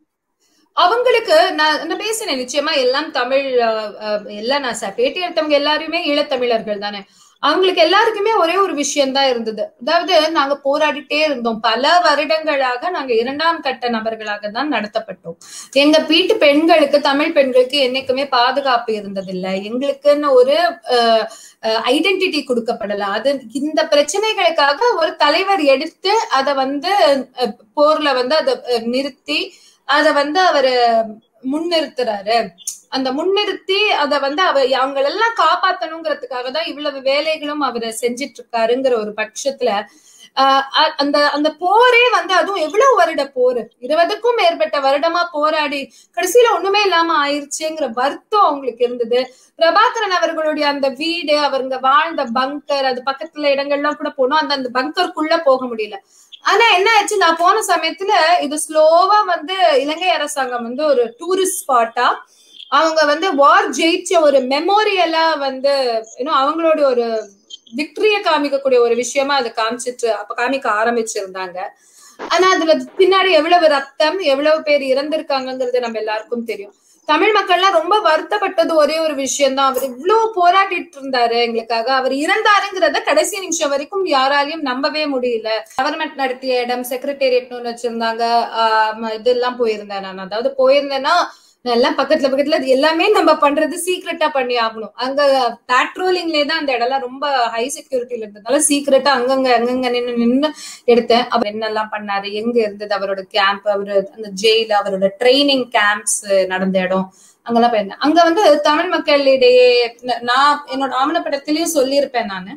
Speaker 1: அவங்களுக்கு நான் நான் பேசினேன் நிச்சயமா எல்லாம் தமிழ் எல்லாம் நான் பேட்டி எடுத்தவங்க எல்லாருமே ஈழத்தமிழர்கள் தானே அவங்களுக்கு எல்லாருக்குமே ஒரே ஒரு விஷயம் தான் இருந்தது அதாவது நாங்க போராடிட்டே இருந்தோம் பல வருடங்களாக நாங்க இரண்டாம் கட்ட நபர்களாக தான் நடத்தப்பட்டோம் எங்க வீட்டு பெண்களுக்கு தமிழ் பெண்களுக்கு என்னைக்குமே பாதுகாப்பு இருந்ததில்லை எங்களுக்குன்னு ஒரு ஐடென்டிட்டி கொடுக்கப்படல அது இந்த பிரச்சனைகளுக்காக ஒரு தலைவர் எடுத்து அதை வந்து போர்ல வந்து அதை நிறுத்தி அத வந்து அவரு முன்னிறுத்துறாரு அந்த முன்னிறுத்தி அத வந்து அவ அவங்களெல்லாம் காப்பாத்தணுங்கிறதுக்காக தான் இவ்வளவு வேலைகளும் அவர் செஞ்சிட்டு இருக்காருங்கிற ஒரு பட்சத்துல அந்த அந்த போரே வந்து அதுவும் எவ்வளவு வருட போர் இருபதுக்கும் மேற்பட்ட வருடமா போராடி கடைசியில ஒண்ணுமே இல்லாம ஆயிருச்சுங்கிற வருத்தம் அவங்களுக்கு இருந்தது பிரபாகரன் அவர்களுடைய அந்த வீடு அவங்க வாழ்ந்த பங்கர் அது பக்கத்துல இடங்கள்லாம் கூட போனோம் அந்த அந்த பங்கருக்குள்ள போக முடியல ஆனா என்ன ஆச்சு நான் போன சமயத்துல இது ஸ்லோவா வந்து இலங்கை அரசாங்கம் வந்து ஒரு டூரிஸ்ட் ஸ்பாட்டா அவங்க வந்து வார் ஜெயிச்ச ஒரு மெமோரியலா வந்து இன்னும் அவங்களோட ஒரு விக்டரிய காமிக்கக்கூடிய ஒரு விஷயமா அதை காமிச்சிட்டு அப்ப காமிக்க ஆரம்பிச்சிருந்தாங்க ஆனா அதுல பின்னாடி எவ்வளவு ரத்தம் எவ்வளவு பேர் இறந்திருக்காங்கிறது நம்ம எல்லாருக்கும் தெரியும் தமிழ் மக்கள்லாம் ரொம்ப வருத்தப்பட்டது ஒரே ஒரு விஷயம் தான் அவர் இவ்வளவு போராடிட்டு இருந்தாரு எங்களுக்காக அவர் இறந்தாருங்கிறத கடைசி நிமிஷம் வரைக்கும் யாராலையும் நம்பவே முடியல கவர்மெண்ட் நடத்திய இடம் செக்ரட்டேரியட்னு ஒண்ணு வச்சிருந்தாங்க ஆஹ் இதெல்லாம் போயிருந்தேன் நான் அதாவது போயிருந்தேன்னா எல்லாம் பக்கத்துல பக்கத்துல அது எல்லாமே நம்ம பண்றது சீக்ரெட்டா பண்ணி ஆகணும் அங்க பேட்ரோலிங்லேயே தான் அந்த இடம்லாம் ரொம்ப ஹை செக்யூரிட்டில இருந்ததுனால சீக்ரெட்டா அங்கங்க அங்கங்க நின்று நின்று எடுத்தேன் அவர் என்னெல்லாம் பண்ணாரு எங்க இருந்தது அவரோட கேம்ப் அவரு அந்த ஜெயில் அவரோட ட்ரைனிங் கேம்ப்ஸ் நடந்த இடம் அங்கெல்லாம் போயிருந்தேன் அங்க வந்து தமிழ் மக்களிடையே நான் என்னோட ஆவணப்படத்திலயும் சொல்லியிருப்பேன் நானு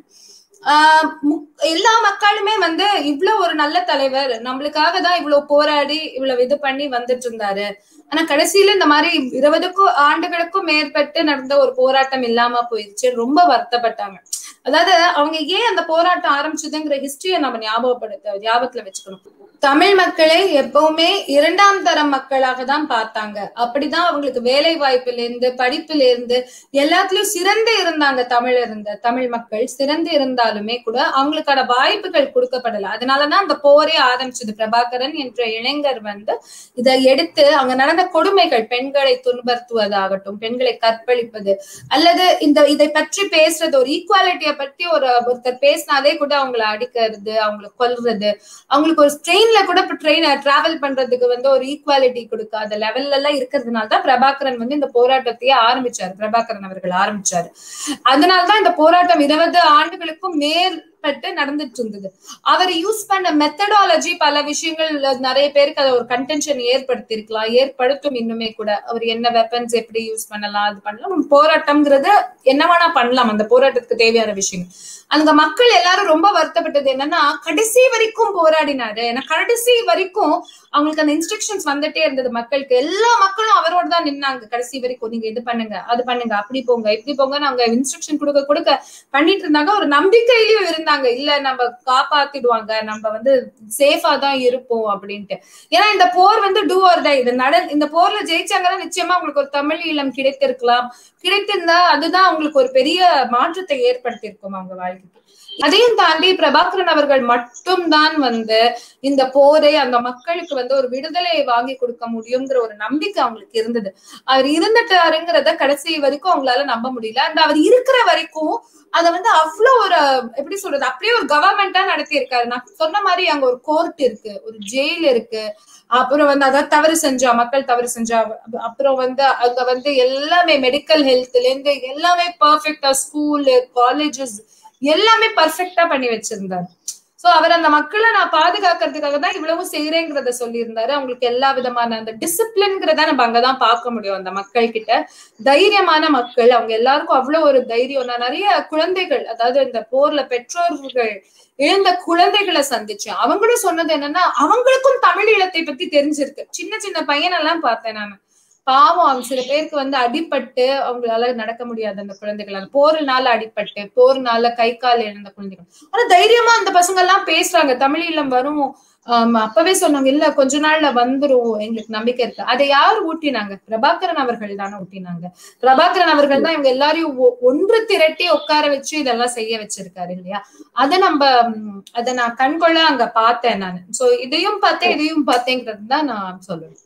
Speaker 1: ஆஹ் எல்லா மக்களுமே வந்து இவ்வளவு ஒரு நல்ல தலைவர் நம்மளுக்காக தான் இவ்வளவு போராடி இவ்வளவு இது பண்ணி வந்துட்டு இருந்தாரு ஆனா கடைசியில இந்த மாதிரி இருபதுக்கும் ஆண்டுகளுக்கும் மேற்பட்டு நடந்த ஒரு போராட்டம் இல்லாம போயிருச்சு ரொம்ப வருத்தப்பட்டாங்க அதாவது அவங்க ஏன் அந்த போராட்டம் ஆரம்பிச்சதுங்கிற ஹிஸ்டரிய நம்ம ஞாபகப்படுத்த ஞாபகத்துல வச்சுக்கணும் தமிழ் மக்களை எப்பவுமே இரண்டாம் தரம் மக்களாக தான் பார்த்தாங்க அப்படிதான் அவங்களுக்கு வேலை வாய்ப்புல இருந்து படிப்புல இருந்து எல்லாத்துலயும் சிறந்து இருந்தாங்க தமிழ் இருந்த தமிழ் மக்கள் சிறந்து இருந்தாலுமே கூட அவங்களுக்கான வாய்ப்புகள் கொடுக்கப்படல அதனாலதான் அந்த போரே ஆரம்பிச்சது பிரபாகரன் என்ற இளைஞர் வந்து இதை எடுத்து அங்க நடந்த கொடுமைகள் பெண்களை துன்புறுத்துவதாகட்டும் பெண்களை கற்பழிப்பது அல்லது இந்த இதை பற்றி பேசுறது ஒரு ஈக்குவாலிட்டியை பத்தி ஒரு ஒருத்தர் பேசினாலே கூட அவங்களை அடிக்கிறது அவங்களை கொல்றது அவங்களுக்கு ஒரு ட்ரெயின்ல கூட இப்ப ட்ரெயின் டிராவல் பண்றதுக்கு வந்து ஒரு ஈக்குவாலிட்டி கொடுக்காத லெவல்ல எல்லாம் இருக்கிறதுனால தான் பிரபாகரன் வந்து இந்த போராட்டத்தையே ஆரம்பிச்சாரு பிரபாகரன் அவர்கள் ஆரம்பிச்சாரு அதனாலதான் இந்த போராட்டம் இருபது ஆண்டுகளுக்கும் மேல் பட்டு நடந்துட்டு இருந்தது அவர் யூஸ் பண்ண மெத்தடாலஜி பல விஷயங்கள் நிறைய பேருக்கு அதை ஒரு கன்டென்ஷன் ஏற்படுத்தி இருக்கலாம் ஏற்படுத்தும் இன்னுமே கூட அவர் என்ன வெப்பன்ஸ் எப்படி யூஸ் பண்ணலாம் அது பண்ணலாம் போராட்டம்ங்கிறது என்ன வேணா பண்ணலாம் அந்த போராட்டத்துக்கு தேவையான விஷயம் அந்த மக்கள் எல்லாரும் ரொம்ப வருத்தப்பட்டது என்னன்னா கடைசி வரைக்கும் போராடினாரு ஏன்னா கடைசி வரைக்கும் அவங்களுக்கு அந்த இன்ஸ்ட்ரக்ஷன்ஸ் வந்துட்டே இருந்தது மக்களுக்கு எல்லா மக்களும் அவரோட தான் நின்னாங்க கடைசி வரைக்கும் நீங்க இது பண்ணுங்க அது பண்ணுங்க அப்படி போங்க இப்படி போங்க அவங்க இன்ஸ்ட்ரக்ஷன் கொடுக்க கொடுக்க பண்ணிட்டு இருந்தாங்க ஒரு நம்பிக்கையிலயும் இருந்தாங்க இல்ல நம்ம காப்பாத்திடுவாங்க நம்ம வந்து சேஃபா தான் இருப்போம் அப்படின்ட்டு ஏன்னா இந்த போர் வந்து டூ ஆர் டை இது நட இந்த போர்ல ஜெயிச்சாங்கன்னா நிச்சயமா உங்களுக்கு ஒரு தமிழ் ஈழம் கிடைத்திருக்கலாம் கிடைத்திருந்தா அதுதான் அவங்களுக்கு ஒரு பெரிய மாற்றத்தை ஏற்படுத்தியிருக்கும் அவங்க வாழ்க்கைக்கு அதையும் தாண்டி பிரபாகரன் அவர்கள் மட்டும்தான் வந்து இந்த போரை அந்த மக்களுக்கு வந்து ஒரு விடுதலையை வாங்கி கொடுக்க முடியுங்கிற ஒரு நம்பிக்கை அவங்களுக்கு இருந்தது அவர் இருந்துட்டாருங்கிறத கடைசி வரைக்கும் அவங்களால நம்ப முடியல அந்த அவர் இருக்கிற வரைக்கும் அத வந்து அவ்வளவு ஒரு எப்படி சொல்றது அப்படியே ஒரு கவர்மெண்டா நடத்தி இருக்காரு நான் சொன்ன மாதிரி அங்க ஒரு கோர்ட் இருக்கு ஒரு ஜெயில் இருக்கு அப்புறம் வந்து அதாவது தவறு செஞ்சா மக்கள் தவறு செஞ்சா அப்புறம் வந்து அங்க வந்து எல்லாமே மெடிக்கல் ஹெல்த்ல இருந்து எல்லாமே பர்ஃபெக்டா ஸ்கூலு காலேஜஸ் எல்லாமே பர்ஃபெக்டா பண்ணி வச்சிருந்தாரு சோ அவர் அந்த மக்களை நான் பாதுகாக்கிறதுக்காக தான் இவ்வளவு செய்யறேங்கிறத சொல்லியிருந்தாரு அவங்களுக்கு எல்லா விதமான அந்த டிசிப்ளின்ங்கிறத நம்ம அங்கதான் பார்க்க முடியும் அந்த மக்கள் கிட்ட தைரியமான மக்கள் அவங்க எல்லாருக்கும் அவ்வளவு ஒரு தைரியம் நான் நிறைய குழந்தைகள் அதாவது இந்த போர்ல பெற்றோர்கள் இழந்த குழந்தைகளை சந்திச்சேன் அவங்களும் சொன்னது என்னன்னா அவங்களுக்கும் தமிழ் ஈழத்தை பத்தி தெரிஞ்சிருக்கு சின்ன சின்ன பையனெல்லாம் பார்த்தேன் நான் பாவம் அவங்க சில பேருக்கு வந்து அடிபட்டு அவங்களால நடக்க முடியாது அந்த குழந்தைகள் அந்த போரினால அடிபட்டு போரினால கை கால் இழந்த குழந்தைகள் ஆனா தைரியமா அந்த பசங்க எல்லாம் பேசுறாங்க தமிழ் இல்லம் வரும் அப்பவே சொன்னாங்க இல்ல கொஞ்ச நாள்ல வந்துரும் எங்களுக்கு நம்பிக்கை இருக்கு அதை யார் ஊட்டினாங்க பிரபாகரன் அவர்கள் தானே ஊட்டினாங்க பிரபாகரன் அவர்கள் தான் இவங்க எல்லாரையும் ஒன்று திரட்டி உட்கார வச்சு இதெல்லாம் செய்ய வச்சிருக்காரு இல்லையா அதை நம்ம அதை நான் கண்கொள்ள அங்க பார்த்தேன் நான் சோ இதையும் பார்த்தேன் இதையும் பார்த்தேங்கிறது தான் நான் சொல்லுவேன்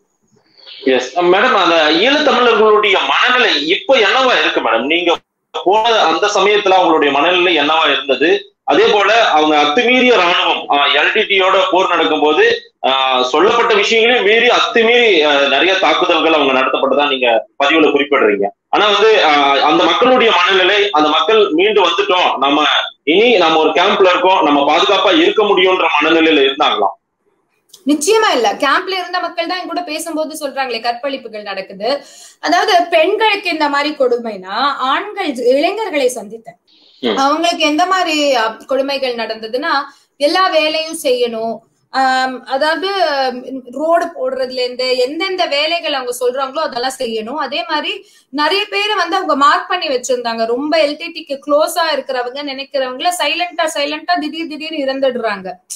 Speaker 2: எஸ் மேடம் அந்த ஈழத்தமிழர்களுடைய மனநிலை இப்ப என்னவா இருக்கு மேடம் நீங்க போன அந்த சமயத்துல அவங்களுடைய மனநிலை என்னவா இருந்தது அதே போல அவங்க அத்துமீறிய ராணுவம் எல்டிடியோட போர் நடக்கும் போது சொல்லப்பட்ட விஷயங்களையும் மீறி அத்துமீறி நிறைய தாக்குதல்கள் அவங்க நடத்தப்பட்டதா நீங்க பதிவுல குறிப்பிடுறீங்க ஆனா வந்து அந்த மக்களுடைய மனநிலை அந்த மக்கள் மீண்டு வந்துட்டோம் நம்ம இனி நம்ம ஒரு கேம்ப்ல இருக்கோம் நம்ம பாதுகாப்பா இருக்க முடியும்ன்ற மனநிலையில இருந்தாங்களாம்
Speaker 1: நிச்சயமா இல்ல கேம்ப்ல இருந்த மக்கள் தான் கூட பேசும்போது சொல்றாங்களே கற்பழிப்புகள் நடக்குது அதாவது பெண்களுக்கு இந்த மாதிரி கொடுமைனா ஆண்கள் இளைஞர்களை சந்தித்தேன் அவங்களுக்கு எந்த மாதிரி கொடுமைகள் நடந்ததுன்னா எல்லா வேலையும் செய்யணும் ஆஹ் அதாவது ரோடு போடுறதுல இருந்து எந்தெந்த வேலைகள் அவங்க சொல்றாங்களோ அதெல்லாம் செய்யணும் அதே மாதிரி நிறைய பேரை வந்து அவங்க மார்க் பண்ணி வச்சிருந்தாங்க ரொம்ப எல்டிடிக்கு க்ளோஸா இருக்கிறவங்க நினைக்கிறவங்கள சைலண்டா சைலண்டா திடீர் திடீர்னு இறந்துடுறாங்க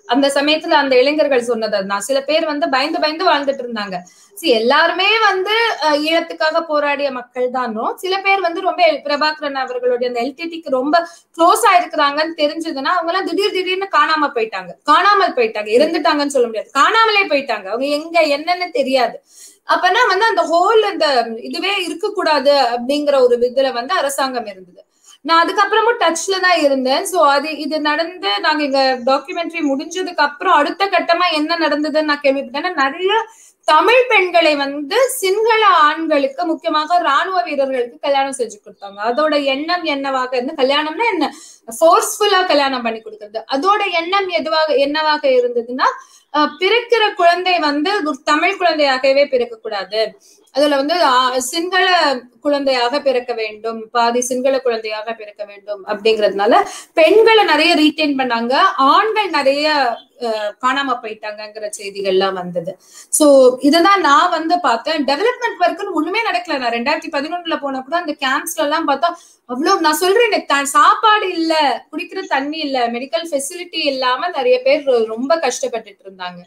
Speaker 1: அந்த சமயத்துல அந்த இளைஞர்கள் சொன்னது நான் சில பேர் வந்து பயந்து பயந்து வாழ்ந்துட்டு இருந்தாங்க சி எல்லாருமே வந்து ஈழத்துக்காக போராடிய மக்கள் தானோ சில பேர் வந்து ரொம்ப பிரபாகரன் அவர்களுடைய அந்த எல்டிடிக்கு ரொம்ப க்ளோஸ் ஆயிருக்கிறாங்கன்னு தெரிஞ்சதுன்னா அவங்க எல்லாம் திடீர் திடீர்னு காணாம போயிட்டாங்க காணாமல் போயிட்டாங்க இருந்துட்டாங்கன்னு சொல்ல முடியாது காணாமலே போயிட்டாங்க அவங்க எங்க என்னன்னு தெரியாது அப்பனா வந்து அந்த ஹோல் அந்த இதுவே இருக்கக்கூடாது அப்படிங்கிற ஒரு இதுல வந்து அரசாங்கம் இருந்தது நான் அதுக்கப்புறமும் டச்ல தான் இருந்தேன் சோ அது இது நடந்து நாங்க இங்க டாக்குமெண்ட்ரி முடிஞ்சதுக்கு அப்புறம் அடுத்த கட்டமா என்ன நடந்ததுன்னு நான் கேள்விப்பட்டேன் நிறைய தமிழ் பெண்களை வந்து சிங்கள ஆண்களுக்கு முக்கியமாக ராணுவ வீரர்களுக்கு கல்யாணம் செஞ்சு கொடுத்தாங்க அதோட எண்ணம் என்னவாக இருந்து கல்யாணம்னா என்ன ஃபோர்ஸ்ஃபுல்லா கல்யாணம் பண்ணி கொடுக்கறது அதோட எண்ணம் எதுவாக என்னவாக இருந்ததுன்னா பிறக்கிற குழந்தை வந்து ஒரு தமிழ் குழந்தையாகவே பிறக்க கூடாது அதுல வந்து சிங்கள குழந்தையாக பிறக்க வேண்டும் பாதி சிங்கள குழந்தையாக பிறக்க வேண்டும் அப்படிங்கறதுனால பெண்களை நிறைய ரீட்டைன் பண்ணாங்க ஆண்கள் நிறைய காணாம போயிட்டாங்கிற செய்திகள்லாம் வந்தது சோ இததான் நான் வந்து பார்த்தேன் டெவலப்மெண்ட் ஒர்க்குன்னு ஒண்ணுமே நடக்கல நான் ரெண்டாயிரத்தி பதினொன்னுல போன கூட அந்த கேம்ப்ஸ்ல எல்லாம் பார்த்தா அவ்வளவு நான் சொல்றேன் எனக்கு சாப்பாடு இல்ல குடிக்கிற தண்ணி இல்ல மெடிக்கல் ஃபெசிலிட்டி இல்லாம நிறைய பேர் ரொம்ப கஷ்டப்பட்டுட்டு இருந்தாங்க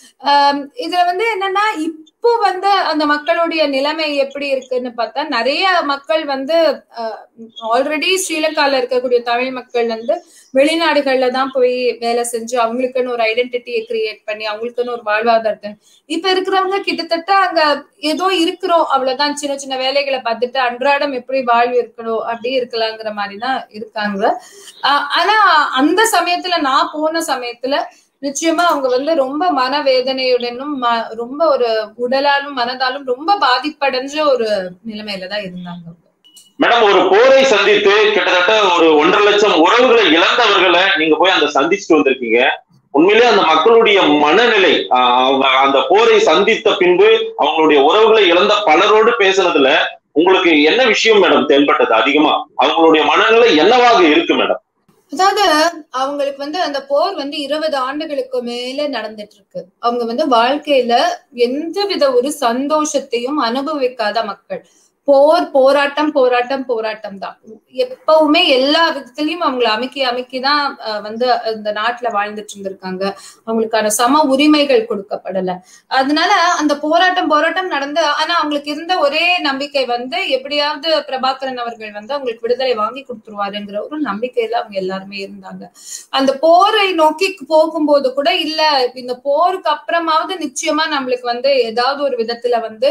Speaker 1: இதுல வந்து என்னன்னா இப்போ வந்து அந்த மக்களுடைய நிலைமை எப்படி இருக்குன்னு பார்த்தா நிறைய மக்கள் வந்து ஆல்ரெடி ஸ்ரீலங்கால இருக்கக்கூடிய தமிழ் மக்கள் வந்து வெளிநாடுகள்ல தான் போய் வேலை செஞ்சு அவங்களுக்குன்னு ஒரு ஐடென்டிட்டியை கிரியேட் பண்ணி அவங்களுக்குன்னு ஒரு வாழ்வாதாரத்தை இப்ப இருக்கிறவங்க கிட்டத்தட்ட அங்க ஏதோ இருக்கிறோம் அவ்வளவுதான் சின்ன சின்ன வேலைகளை பார்த்துட்டு அன்றாடம் எப்படி வாழ்வு இருக்கணும் அப்படி இருக்கலாங்கிற மாதிரிதான் இருக்காங்க ஆனா அந்த சமயத்துல நான் போன சமயத்துல நிச்சயமா அவங்க வந்து ரொம்ப மனவேதனையுடனும் ரொம்ப ஒரு உடலாலும் மனதாலும் ரொம்ப பாதிப்படைஞ்ச ஒரு நிலைமையில தான் இருந்தாங்க
Speaker 2: மேடம் ஒரு போரை சந்தித்து கிட்டத்தட்ட ஒரு ஒன்றரை லட்சம் உறவுகளை இழந்தவர்களை நீங்க போய் அந்த சந்திச்சுட்டு வந்திருக்கீங்க உண்மையிலே அந்த மக்களுடைய மனநிலை அவங்க அந்த போரை சந்தித்த பின்பு அவங்களுடைய உறவுகளை இழந்த பலரோடு பேசுனதுல உங்களுக்கு என்ன விஷயம் மேடம் தென்பட்டது அதிகமா அவங்களுடைய மனநிலை என்னவாக இருக்கு மேடம்
Speaker 1: அதாவது அவங்களுக்கு வந்து அந்த போர் வந்து இருபது ஆண்டுகளுக்கு மேல நடந்துட்டு இருக்கு அவங்க வந்து வாழ்க்கையில எந்த வித ஒரு சந்தோஷத்தையும் அனுபவிக்காத மக்கள் போர் போராட்டம் போராட்டம் போராட்டம் தான் எப்பவுமே எல்லா விதத்திலயும் அவங்களை அமைக்கி அமைக்கிதான் வந்து இந்த நாட்டுல வாழ்ந்துட்டு இருந்திருக்காங்க அவங்களுக்கான சம உரிமைகள் கொடுக்கப்படல அதனால அந்த போராட்டம் போராட்டம் நடந்து ஆனா அவங்களுக்கு இருந்த ஒரே நம்பிக்கை வந்து எப்படியாவது பிரபாகரன் அவர்கள் வந்து அவங்களுக்கு விடுதலை வாங்கி கொடுத்துருவாருங்கிற ஒரு நம்பிக்கையில அவங்க எல்லாருமே இருந்தாங்க அந்த போரை நோக்கி போகும்போது கூட இல்ல இந்த போருக்கு அப்புறமாவது நிச்சயமா நம்மளுக்கு வந்து ஏதாவது ஒரு விதத்துல வந்து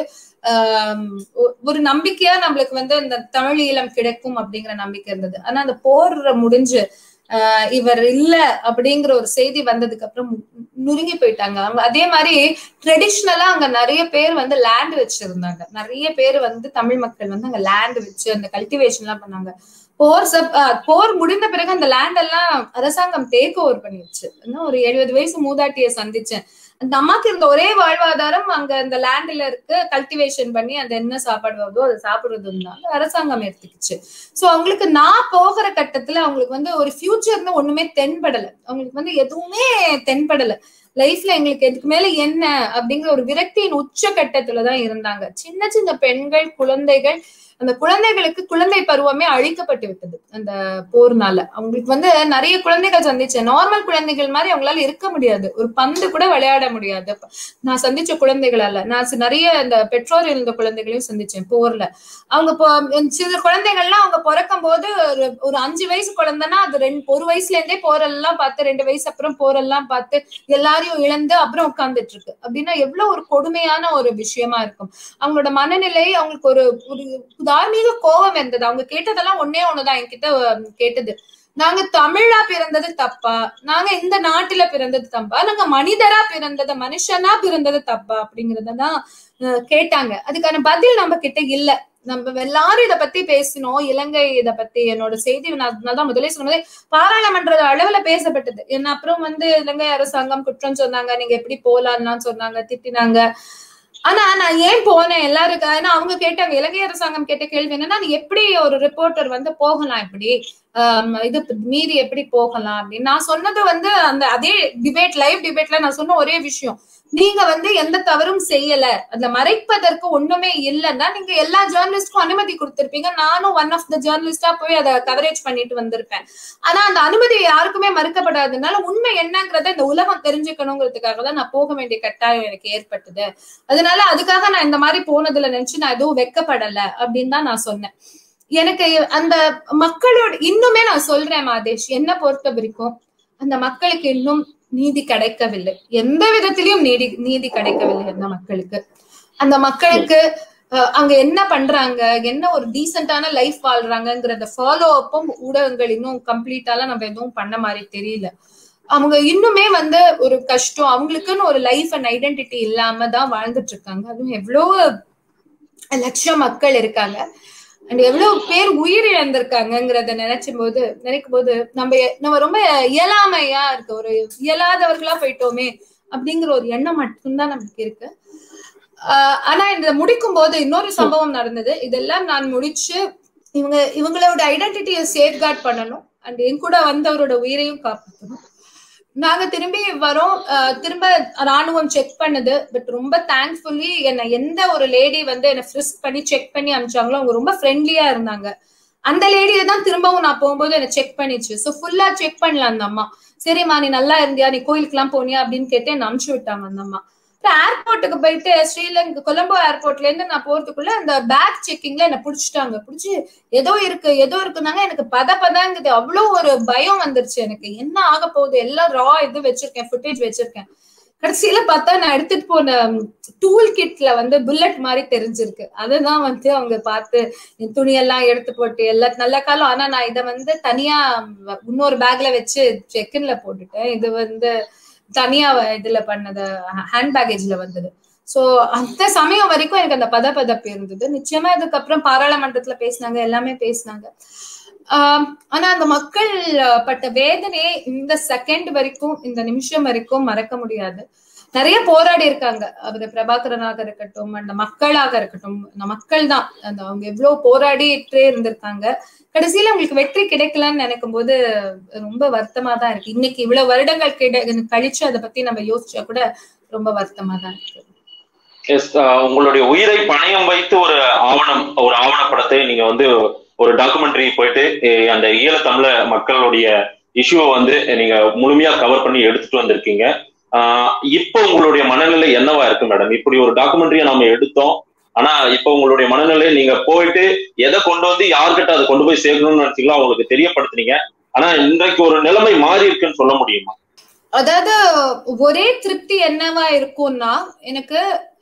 Speaker 1: ஒரு நம்பிக்கையா நம்மளுக்கு வந்து இந்த தமிழ் ஈழம் கிடைக்கும் அப்படிங்கிற நம்பிக்கை இருந்தது ஆனா அந்த போர் முடிஞ்சு ஆஹ் இவர் இல்ல அப்படிங்கிற ஒரு செய்தி வந்ததுக்கு அப்புறம் நுருங்கி போயிட்டாங்க அவங்க அதே மாதிரி ட்ரெடிஷ்னலா அங்க நிறைய பேர் வந்து லேண்ட் வச்சிருந்தாங்க நிறைய பேர் வந்து தமிழ் மக்கள் வந்து அங்க லேண்ட் வச்சு அந்த கல்டிவேஷன் எல்லாம் பண்ணாங்க போர் சப் போர் முடிந்த பிறகு அந்த லேண்ட் எல்லாம் அரசாங்கம் டேக் ஓவர் பண்ணிடுச்சு ஒரு எழுபது வயசு மூதாட்டிய சந்திச்சேன் அந்த அம்மாக்கு இருந்த ஒரே வாழ்வாதாரம் அங்க அந்த லேண்ட்ல இருக்கு கல்டிவேஷன் பண்ணி அந்த என்ன சாப்பாடு வருதோ அதை சாப்பிடுறதுனால அரசாங்கம் எடுத்துக்கிச்சு சோ அவங்களுக்கு நான் போகிற கட்டத்துல அவங்களுக்கு வந்து ஒரு ஃபியூச்சர்னு ஒண்ணுமே தென்படல அவங்களுக்கு வந்து எதுவுமே தென்படல லைஃப்ல எங்களுக்கு எதுக்கு மேல என்ன அப்படிங்கிற ஒரு விரக்தியின் உச்ச கட்டத்துலதான் இருந்தாங்க சின்ன சின்ன பெண்கள் குழந்தைகள் அந்த குழந்தைகளுக்கு குழந்தை பருவமே அழிக்கப்பட்டு விட்டது அந்த போர்னால அவங்களுக்கு வந்து நிறைய குழந்தைகள் சந்திச்சேன் நார்மல் குழந்தைகள் மாதிரி அவங்களால இருக்க முடியாது ஒரு பந்து கூட விளையாட முடியாது நான் சந்திச்ச குழந்தைகள் அல்ல நான் நிறைய இந்த பெற்றோர் இருந்த குழந்தைகளையும் சந்திச்சேன் போர்ல அவங்க சில குழந்தைகள்லாம் அவங்க பிறக்கும் போது ஒரு அஞ்சு வயசு குழந்தைன்னா அது ரெண்டு ஒரு வயசுல இருந்தே போரெல்லாம் பார்த்து ரெண்டு வயசு அப்புறம் போரெல்லாம் பார்த்து எல்லாரையும் இழந்து அப்புறம் உட்கார்ந்துட்டு இருக்கு அப்படின்னா எவ்வளவு ஒரு கொடுமையான ஒரு விஷயமா இருக்கும் அவங்களோட மனநிலை அவங்களுக்கு ஒரு ஒரு தார்மீக கோபம் இருந்தது அவங்க கேட்டதெல்லாம் ஒன்னே ஒண்ணுதான் என்கிட்ட கேட்டது நாங்க தமிழா பிறந்தது தப்பா நாங்க இந்த நாட்டுல பிறந்தது தப்பா நாங்க மனிதரா பிறந்தது மனுஷனா பிறந்தது தப்பா அப்படிங்கறதான் கேட்டாங்க அதுக்கான பதில் நம்ம கிட்ட இல்ல நம்ம எல்லாரும் இத பத்தி பேசணும் இலங்கை இத பத்தி என்னோட செய்தி நான் தான் முதலே சொன்னதே பாராளுமன்ற அளவுல பேசப்பட்டது என்ன அப்புறம் வந்து இலங்கை அரசாங்கம் குற்றம் சொன்னாங்க நீங்க எப்படி போலாம்லாம் சொன்னாங்க திட்டினாங்க ஆனா நான் ஏன் போனேன் எல்லாருக்கும் ஏன்னா அவங்க கேட்டாங்க இலங்கை அரசாங்கம் கேட்ட கேள்வி என்னன்னா நீ எப்படி ஒரு ரிப்போர்ட்டர் வந்து போகலாம் இப்படி இது மீறி எப்படி போகலாம் அப்படின்னு நான் சொன்னது வந்து அந்த அதே டிபேட் லைவ் டிபேட்ல நான் சொன்ன ஒரே விஷயம் நீங்க வந்து எந்த தவறும் செய்யல அந்த மறைப்பதற்கு ஒண்ணுமே இல்லைன்னா நீங்க எல்லா ஜேர்னலிஸ்ட்க்கும் அனுமதி கொடுத்திருப்பீங்க நானும் ஒன் ஆஃப் த ஜேர்னலிஸ்டா போய் அதை கவரேஜ் பண்ணிட்டு வந்திருப்பேன் ஆனா அந்த அனுமதி யாருக்குமே மறுக்கப்படாததுனால உண்மை என்னங்கிறத இந்த உலகம் தெரிஞ்சுக்கணுங்கிறதுக்காக தான் நான் போக வேண்டிய கட்டாயம் எனக்கு ஏற்பட்டது அதனால அதுக்காக நான் இந்த மாதிரி போனதுல நினைச்சு நான் எதுவும் வெக்கப்படல அப்படின்னு தான் நான் சொன்னேன் எனக்கு அந்த மக்களோட இன்னுமே நான் சொல்றேன் மாதேஷ் என்ன பொறுத்த வரைக்கும் அந்த மக்களுக்கு இன்னும் நீதி கிடைக்கவில்லை எந்த விதத்திலையும் நீதி நீதி கிடைக்கவில்லை அந்த மக்களுக்கு அந்த மக்களுக்கு அங்க என்ன பண்றாங்க என்ன ஒரு டீசென்டான லைஃப் வாழ்றாங்கிறத ஃபாலோ அப்பும் ஊடகங்கள் இன்னும் கம்ப்ளீட்டாலாம் நம்ம எதுவும் பண்ண மாதிரி தெரியல அவங்க இன்னுமே வந்து ஒரு கஷ்டம் அவங்களுக்குன்னு ஒரு லைஃப் அண்ட் ஐடென்டிட்டி இல்லாம தான் வாழ்ந்துட்டு இருக்காங்க அதுவும் எவ்வளவு லட்சம் மக்கள் இருக்காங்க அண்ட் எவ்வளவு பேர் உயிர் இழந்திருக்காங்கிறத நினைச்சும் போது நினைக்கும் போது நம்ம நம்ம ரொம்ப இயலாமையா இருக்கு ஒரு இயலாதவர்களா போயிட்டோமே அப்படிங்கிற ஒரு எண்ணம் மட்டும்தான் நமக்கு இருக்கு ஆனா இந்த முடிக்கும் போது இன்னொரு சம்பவம் நடந்தது இதெல்லாம் நான் முடிச்சு இவங்க இவங்களோட ஐடென்டிட்டியை சேஃப்கார்ட் பண்ணணும் அண்ட் என் கூட வந்தவரோட உயிரையும் காப்பாற்றணும் நாங்க திரும்பி வரோம் திரும்ப ராணுவம் செக் பண்ணுது பட் ரொம்ப தேங்க்ஃபுல்லி என்ன எந்த ஒரு லேடி வந்து என்ன ஃப்ரிஸ்க் பண்ணி செக் பண்ணி அனுப்பிச்சாங்களோ அவங்க ரொம்ப ஃப்ரெண்ட்லியா இருந்தாங்க அந்த லேடியை தான் திரும்பவும் நான் போகும்போது என்ன செக் பண்ணிச்சு ஸோ ஃபுல்லா செக் பண்ணல அந்த அம்மா சரிம்மா நீ நல்லா இருந்தியா நீ கோயிலுக்கு எல்லாம் போனியா அப்படின்னு கேட்டு என்ன அனுப்பிச்சு விட்டாங்க அந்த அம்மா ஏர்போர்ட்டுக்கு போயிட்டு ஸ்ரீலங்கா கொலம்போ ஏர்போர்ட்ல இருந்து நான் போறதுக்குள்ள அந்த பேக் செக்கிங்ல என்ன புடிச்சிட்டாங்க புடிச்சு ஏதோ இருக்கு ஏதோ இருக்குனாங்க எனக்கு பத பதாங்குது அவ்வளவு ஒரு பயம் வந்துருச்சு எனக்கு என்ன ஆக போகுது எல்லாம் ரா இது வச்சிருக்கேன் ஃபுட்டேஜ் வச்சிருக்கேன் கடைசியில பார்த்தா நான் எடுத்துட்டு போன டூல் கிட்ல வந்து புல்லட் மாதிரி தெரிஞ்சிருக்கு அதுதான் வந்து அவங்க பார்த்து என் துணியெல்லாம் எடுத்து போட்டு எல்லா நல்ல காலம் ஆனா நான் இதை வந்து தனியா இன்னொரு பேக்ல வச்சு செக்கின்ல போட்டுட்டேன் இது வந்து தனியா இதுல பண்ணது ஹேண்ட் பேகேஜ்ல வந்தது சோ அந்த சமயம் வரைக்கும் எனக்கு அந்த பத பதப்பு இருந்தது நிச்சயமா இதுக்கப்புறம் பாராளுமன்றத்துல பேசினாங்க எல்லாமே பேசினாங்க ஆஹ் ஆனா அந்த மக்கள் பட்ட வேதனையை இந்த செகண்ட் வரைக்கும் இந்த நிமிஷம் வரைக்கும் மறக்க முடியாது நிறைய போராடி இருக்காங்க அவரு பிரபாகரனாக இருக்கட்டும் அந்த மக்களாக இருக்கட்டும் அந்த மக்கள் தான் அந்த அவங்க எவ்வளவு போராடிட்டே இருந்திருக்காங்க கடைசியில அவங்களுக்கு வெற்றி கிடைக்கலன்னு நினைக்கும் போது ரொம்ப வருத்தமா தான் இருக்கு இன்னைக்கு இவ்வளவு வருடங்கள் கிடை கழிச்சு அதை பத்தி நம்ம யோசிச்சா கூட ரொம்ப வருத்தமா தான் இருக்கு
Speaker 2: எஸ் உங்களுடைய உயிரை பணயம் வைத்து ஒரு ஆவணம் ஒரு ஆவணப்படத்தை நீங்க வந்து ஒரு டாக்குமெண்ட்ரி போயிட்டு அந்த ஈழத்தமிழ மக்களுடைய இஷ்யூவை வந்து நீங்க முழுமையா கவர் பண்ணி எடுத்துட்டு வந்திருக்கீங்க இப்போ உங்களுடைய மனநிலை என்னவா இருக்கு மேடம் இப்படி ஒரு டாக்குமெண்ட்ரியை நாம எடுத்தோம் ஆனா இப்ப உங்களுடைய மனநிலை நீங்க போயிட்டு எதை கொண்டு வந்து யார்கிட்ட அதை கொண்டு போய் சேர்க்கணும்னு நினைச்சீங்களோ அவங்களுக்கு தெரியப்படுத்துனீங்க ஆனா இன்றைக்கு ஒரு நிலைமை மாறி இருக்குன்னு சொல்ல முடியுமா
Speaker 1: அதாவது ஒரே திருப்தி என்னவா இருக்கும்னா எனக்கு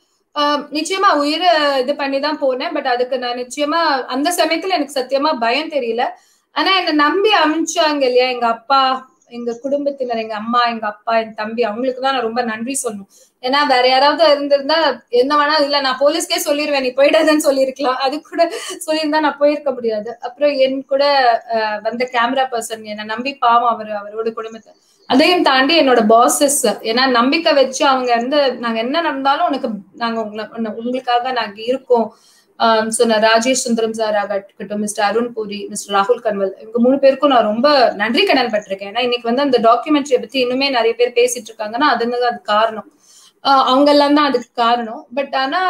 Speaker 1: நிச்சயமா உயிரை இது பண்ணி தான் போனேன் பட் அதுக்கு நான் நிச்சயமா அந்த சமயத்துல எனக்கு சத்தியமா பயம் தெரியல ஆனா என்ன நம்பி அமிச்சாங்க இல்லையா எங்க அப்பா எங்க குடும்பத்தினர் எங்க அம்மா எங்க அப்பா என் தம்பி அவங்களுக்கு தான் நான் ரொம்ப நன்றி சொல்லணும் ஏன்னா வேற யாராவது இருந்திருந்தா என்ன வேணா இல்ல நான் போலீஸ்க்கே சொல்லிடுவேன் நீ போயிடாதன்னு சொல்லியிருக்கலாம் அது கூட சொல்லியிருந்தா நான் போயிருக்க முடியாது அப்புறம் என் கூட வந்த கேமரா பர்சன் என்னை நம்பி பாவம் அவர் அவரோட குடும்பத்தை அதையும் தாண்டி என்னோட பாசஸ் ஏன்னா நம்பிக்கை வச்சு அவங்க வந்து நாங்க என்ன நடந்தாலும் உனக்கு நாங்க உங்களை உங்களுக்காக நாங்க இருக்கோம் சொன்ன ராஜேஷ் சுந்தரம் சார் ஆகட்டும் மிஸ்டர் அருண் பூரி மிஸ்டர் ராகுல் கன்வல் இவங்க மூணு பேருக்கும் நான் ரொம்ப நன்றி கடன் பட்டிருக்கேன் ஏன்னா இன்னைக்கு வந்து அந்த டாக்குமெண்ட்ரியை பத்தி இன்னுமே நிறைய பேர் பேசிட்டு இருக்காங்கன்னா அதுங்க அது காரணம் அவங்க எல்லாம் தான் அதுக்கு காரணம் பட் ஆனா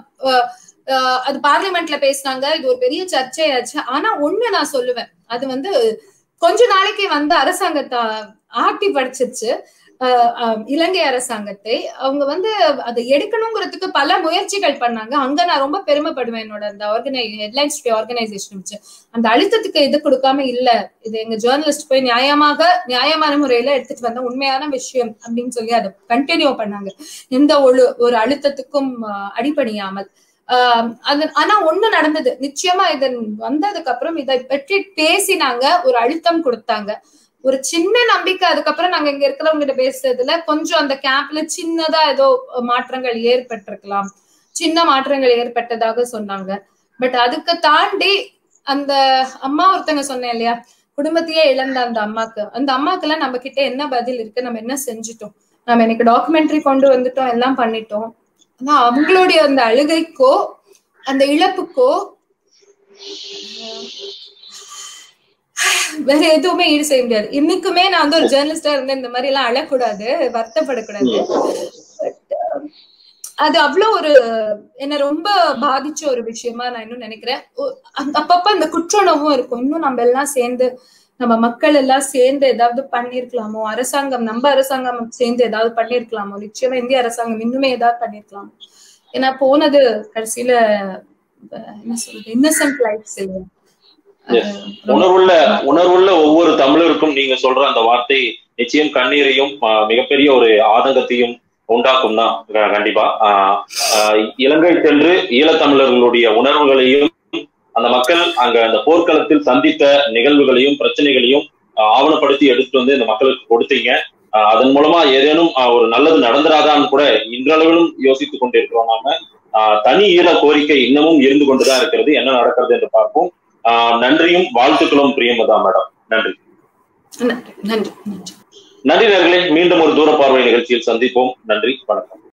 Speaker 1: அது பார்லிமெண்ட்ல பேசினாங்க இது ஒரு பெரிய சர்ச்சையாச்சு ஆனா ஒண்ணு நான் சொல்லுவேன் அது வந்து கொஞ்ச நாளைக்கு வந்து அரசாங்கத்தை ஆட்டி படிச்சிருச்சு இலங்கை அரசாங்கத்தை அவங்க வந்து அதை எடுக்கணுங்கிறதுக்கு பல முயற்சிகள் பண்ணாங்க அங்க நான் ரொம்ப பெருமைப்படுவேன் என்னோட அந்த ஆர்கனை ஹெட்லைன்ஸ் ஆர்கனைசேஷன் வச்சு அந்த அழுத்தத்துக்கு இது கொடுக்காம இல்ல இது எங்க ஜேர்னலிஸ்ட் போய் நியாயமாக நியாயமான முறையில எடுத்துட்டு வந்த உண்மையான விஷயம் அப்படின்னு சொல்லி அதை கண்டினியூ பண்ணாங்க எந்த ஒரு ஒரு அழுத்தத்துக்கும் அடிபணியாமல் ஆஹ் அது ஆனா ஒண்ணு நடந்தது நிச்சயமா இதன் வந்ததுக்கு அப்புறம் இதை பற்றி பேசினாங்க ஒரு அழுத்தம் கொடுத்தாங்க ஒரு சின்ன நம்பிக்கை அதுக்கப்புறம் நாங்க இங்க இருக்கிறவங்க கிட்ட பேசுறதுல கொஞ்சம் அந்த கேம்ப்ல சின்னதா ஏதோ மாற்றங்கள் ஏற்பட்டிருக்கலாம் சின்ன மாற்றங்கள் ஏற்பட்டதாக சொன்னாங்க பட் அதுக்கு தாண்டி அந்த அம்மா ஒருத்தங்க சொன்னேன் இல்லையா குடும்பத்தையே இழந்த அந்த அம்மாக்கு அந்த அம்மாக்கு எல்லாம் நம்ம கிட்ட என்ன பதில் இருக்கு நம்ம என்ன செஞ்சுட்டோம் நம்ம இன்னைக்கு டாக்குமெண்ட்ரி கொண்டு வந்துட்டோம் எல்லாம் பண்ணிட்டோம் ஆனா அவங்களுடைய அந்த அழுகைக்கோ அந்த இழப்புக்கோ வேற எதுவுமே ஈடு செய்ய முடியாது இன்னைக்குமே நான் வந்து ஒரு ஜேர்னலிஸ்டா இருந்து இந்த மாதிரி எல்லாம் அழக்கூடாது வருத்தப்படக்கூடாது அது அவ்வளவு ஒரு என்ன ரொம்ப பாதிச்ச ஒரு விஷயமா நான் இன்னும் நினைக்கிறேன் ஒ- அந்த- அப்பப்ப அந்த குற்றுணர்வும் இருக்கும் இன்னும் நம்ம எல்லாம் சேர்ந்து நம்ம மக்கள் எல்லாம் சேர்ந்து ஏதாவது பண்ணிருக்கலாமோ அரசாங்கம் நம்ம அரசாங்கம் சேர்ந்து ஏதாவது பண்ணிருக்கலாமோ நிச்சயமா இந்திய அரசாங்கம் இன்னுமே ஏதாவது பண்ணிருக்கலாம் ஏன்னா போனது கடைசியில அஹ், என்ன சொல்றது இன்னசென்ட் லைஃப்ஸ் இல்லையா அது
Speaker 2: Yes.
Speaker 1: ரொம்ப-
Speaker 2: உணர்வுள்ள உணர்வுள்ள ஒவ்வொரு தமிழருக்கும் நீங்க சொல்ற அந்த வார்த்தை நிச்சயம் கண்ணீரையும் ஆஹ், மிகப்பெரிய ஒரு ஆதங்கத்தையும் உண்டாக்கும் தான் க- கண்டிப்பா ஆஹ், ஆஹ், இலங்கை சென்று ஈழத்தமிழர்களுடைய உணர்வுகளையும் அந்த மக்கள் அங்க அந்த போர்க்களத்தில் சந்தித்த நிகழ்வுகளையும் பிரச்சனைகளையும் ஆஹ், ஆவணப்படுத்தி எடுத்துட்டு வந்து இந்த மக்களுக்கு கொடுத்தீங்க ஆஹ், அதன் மூலமா ஏதேனும் ஆஹ், ஒரு நல்லது நடந்துராதான்னு கூட இன்றளவிலும் யோசித்துக் கொண்டிருக்கிறோம் நாம ஆஹ், தனி ஈழ கோரிக்கை இன்னமும் இருந்து கொண்டுதான் இருக்கிறது என்ன நடக்கிறது என்று பார்ப்போம் ஆஹ் நன்றியும் வாழ்த்துக்களும் பிரியமதா மேடம் நன்றி
Speaker 1: நன்றி நன்றி நன்றி
Speaker 2: நன்றி நேர்களே மீண்டும் ஒரு தூர பார்வை நிகழ்ச்சியில் சந்திப்போம் நன்றி வணக்கம்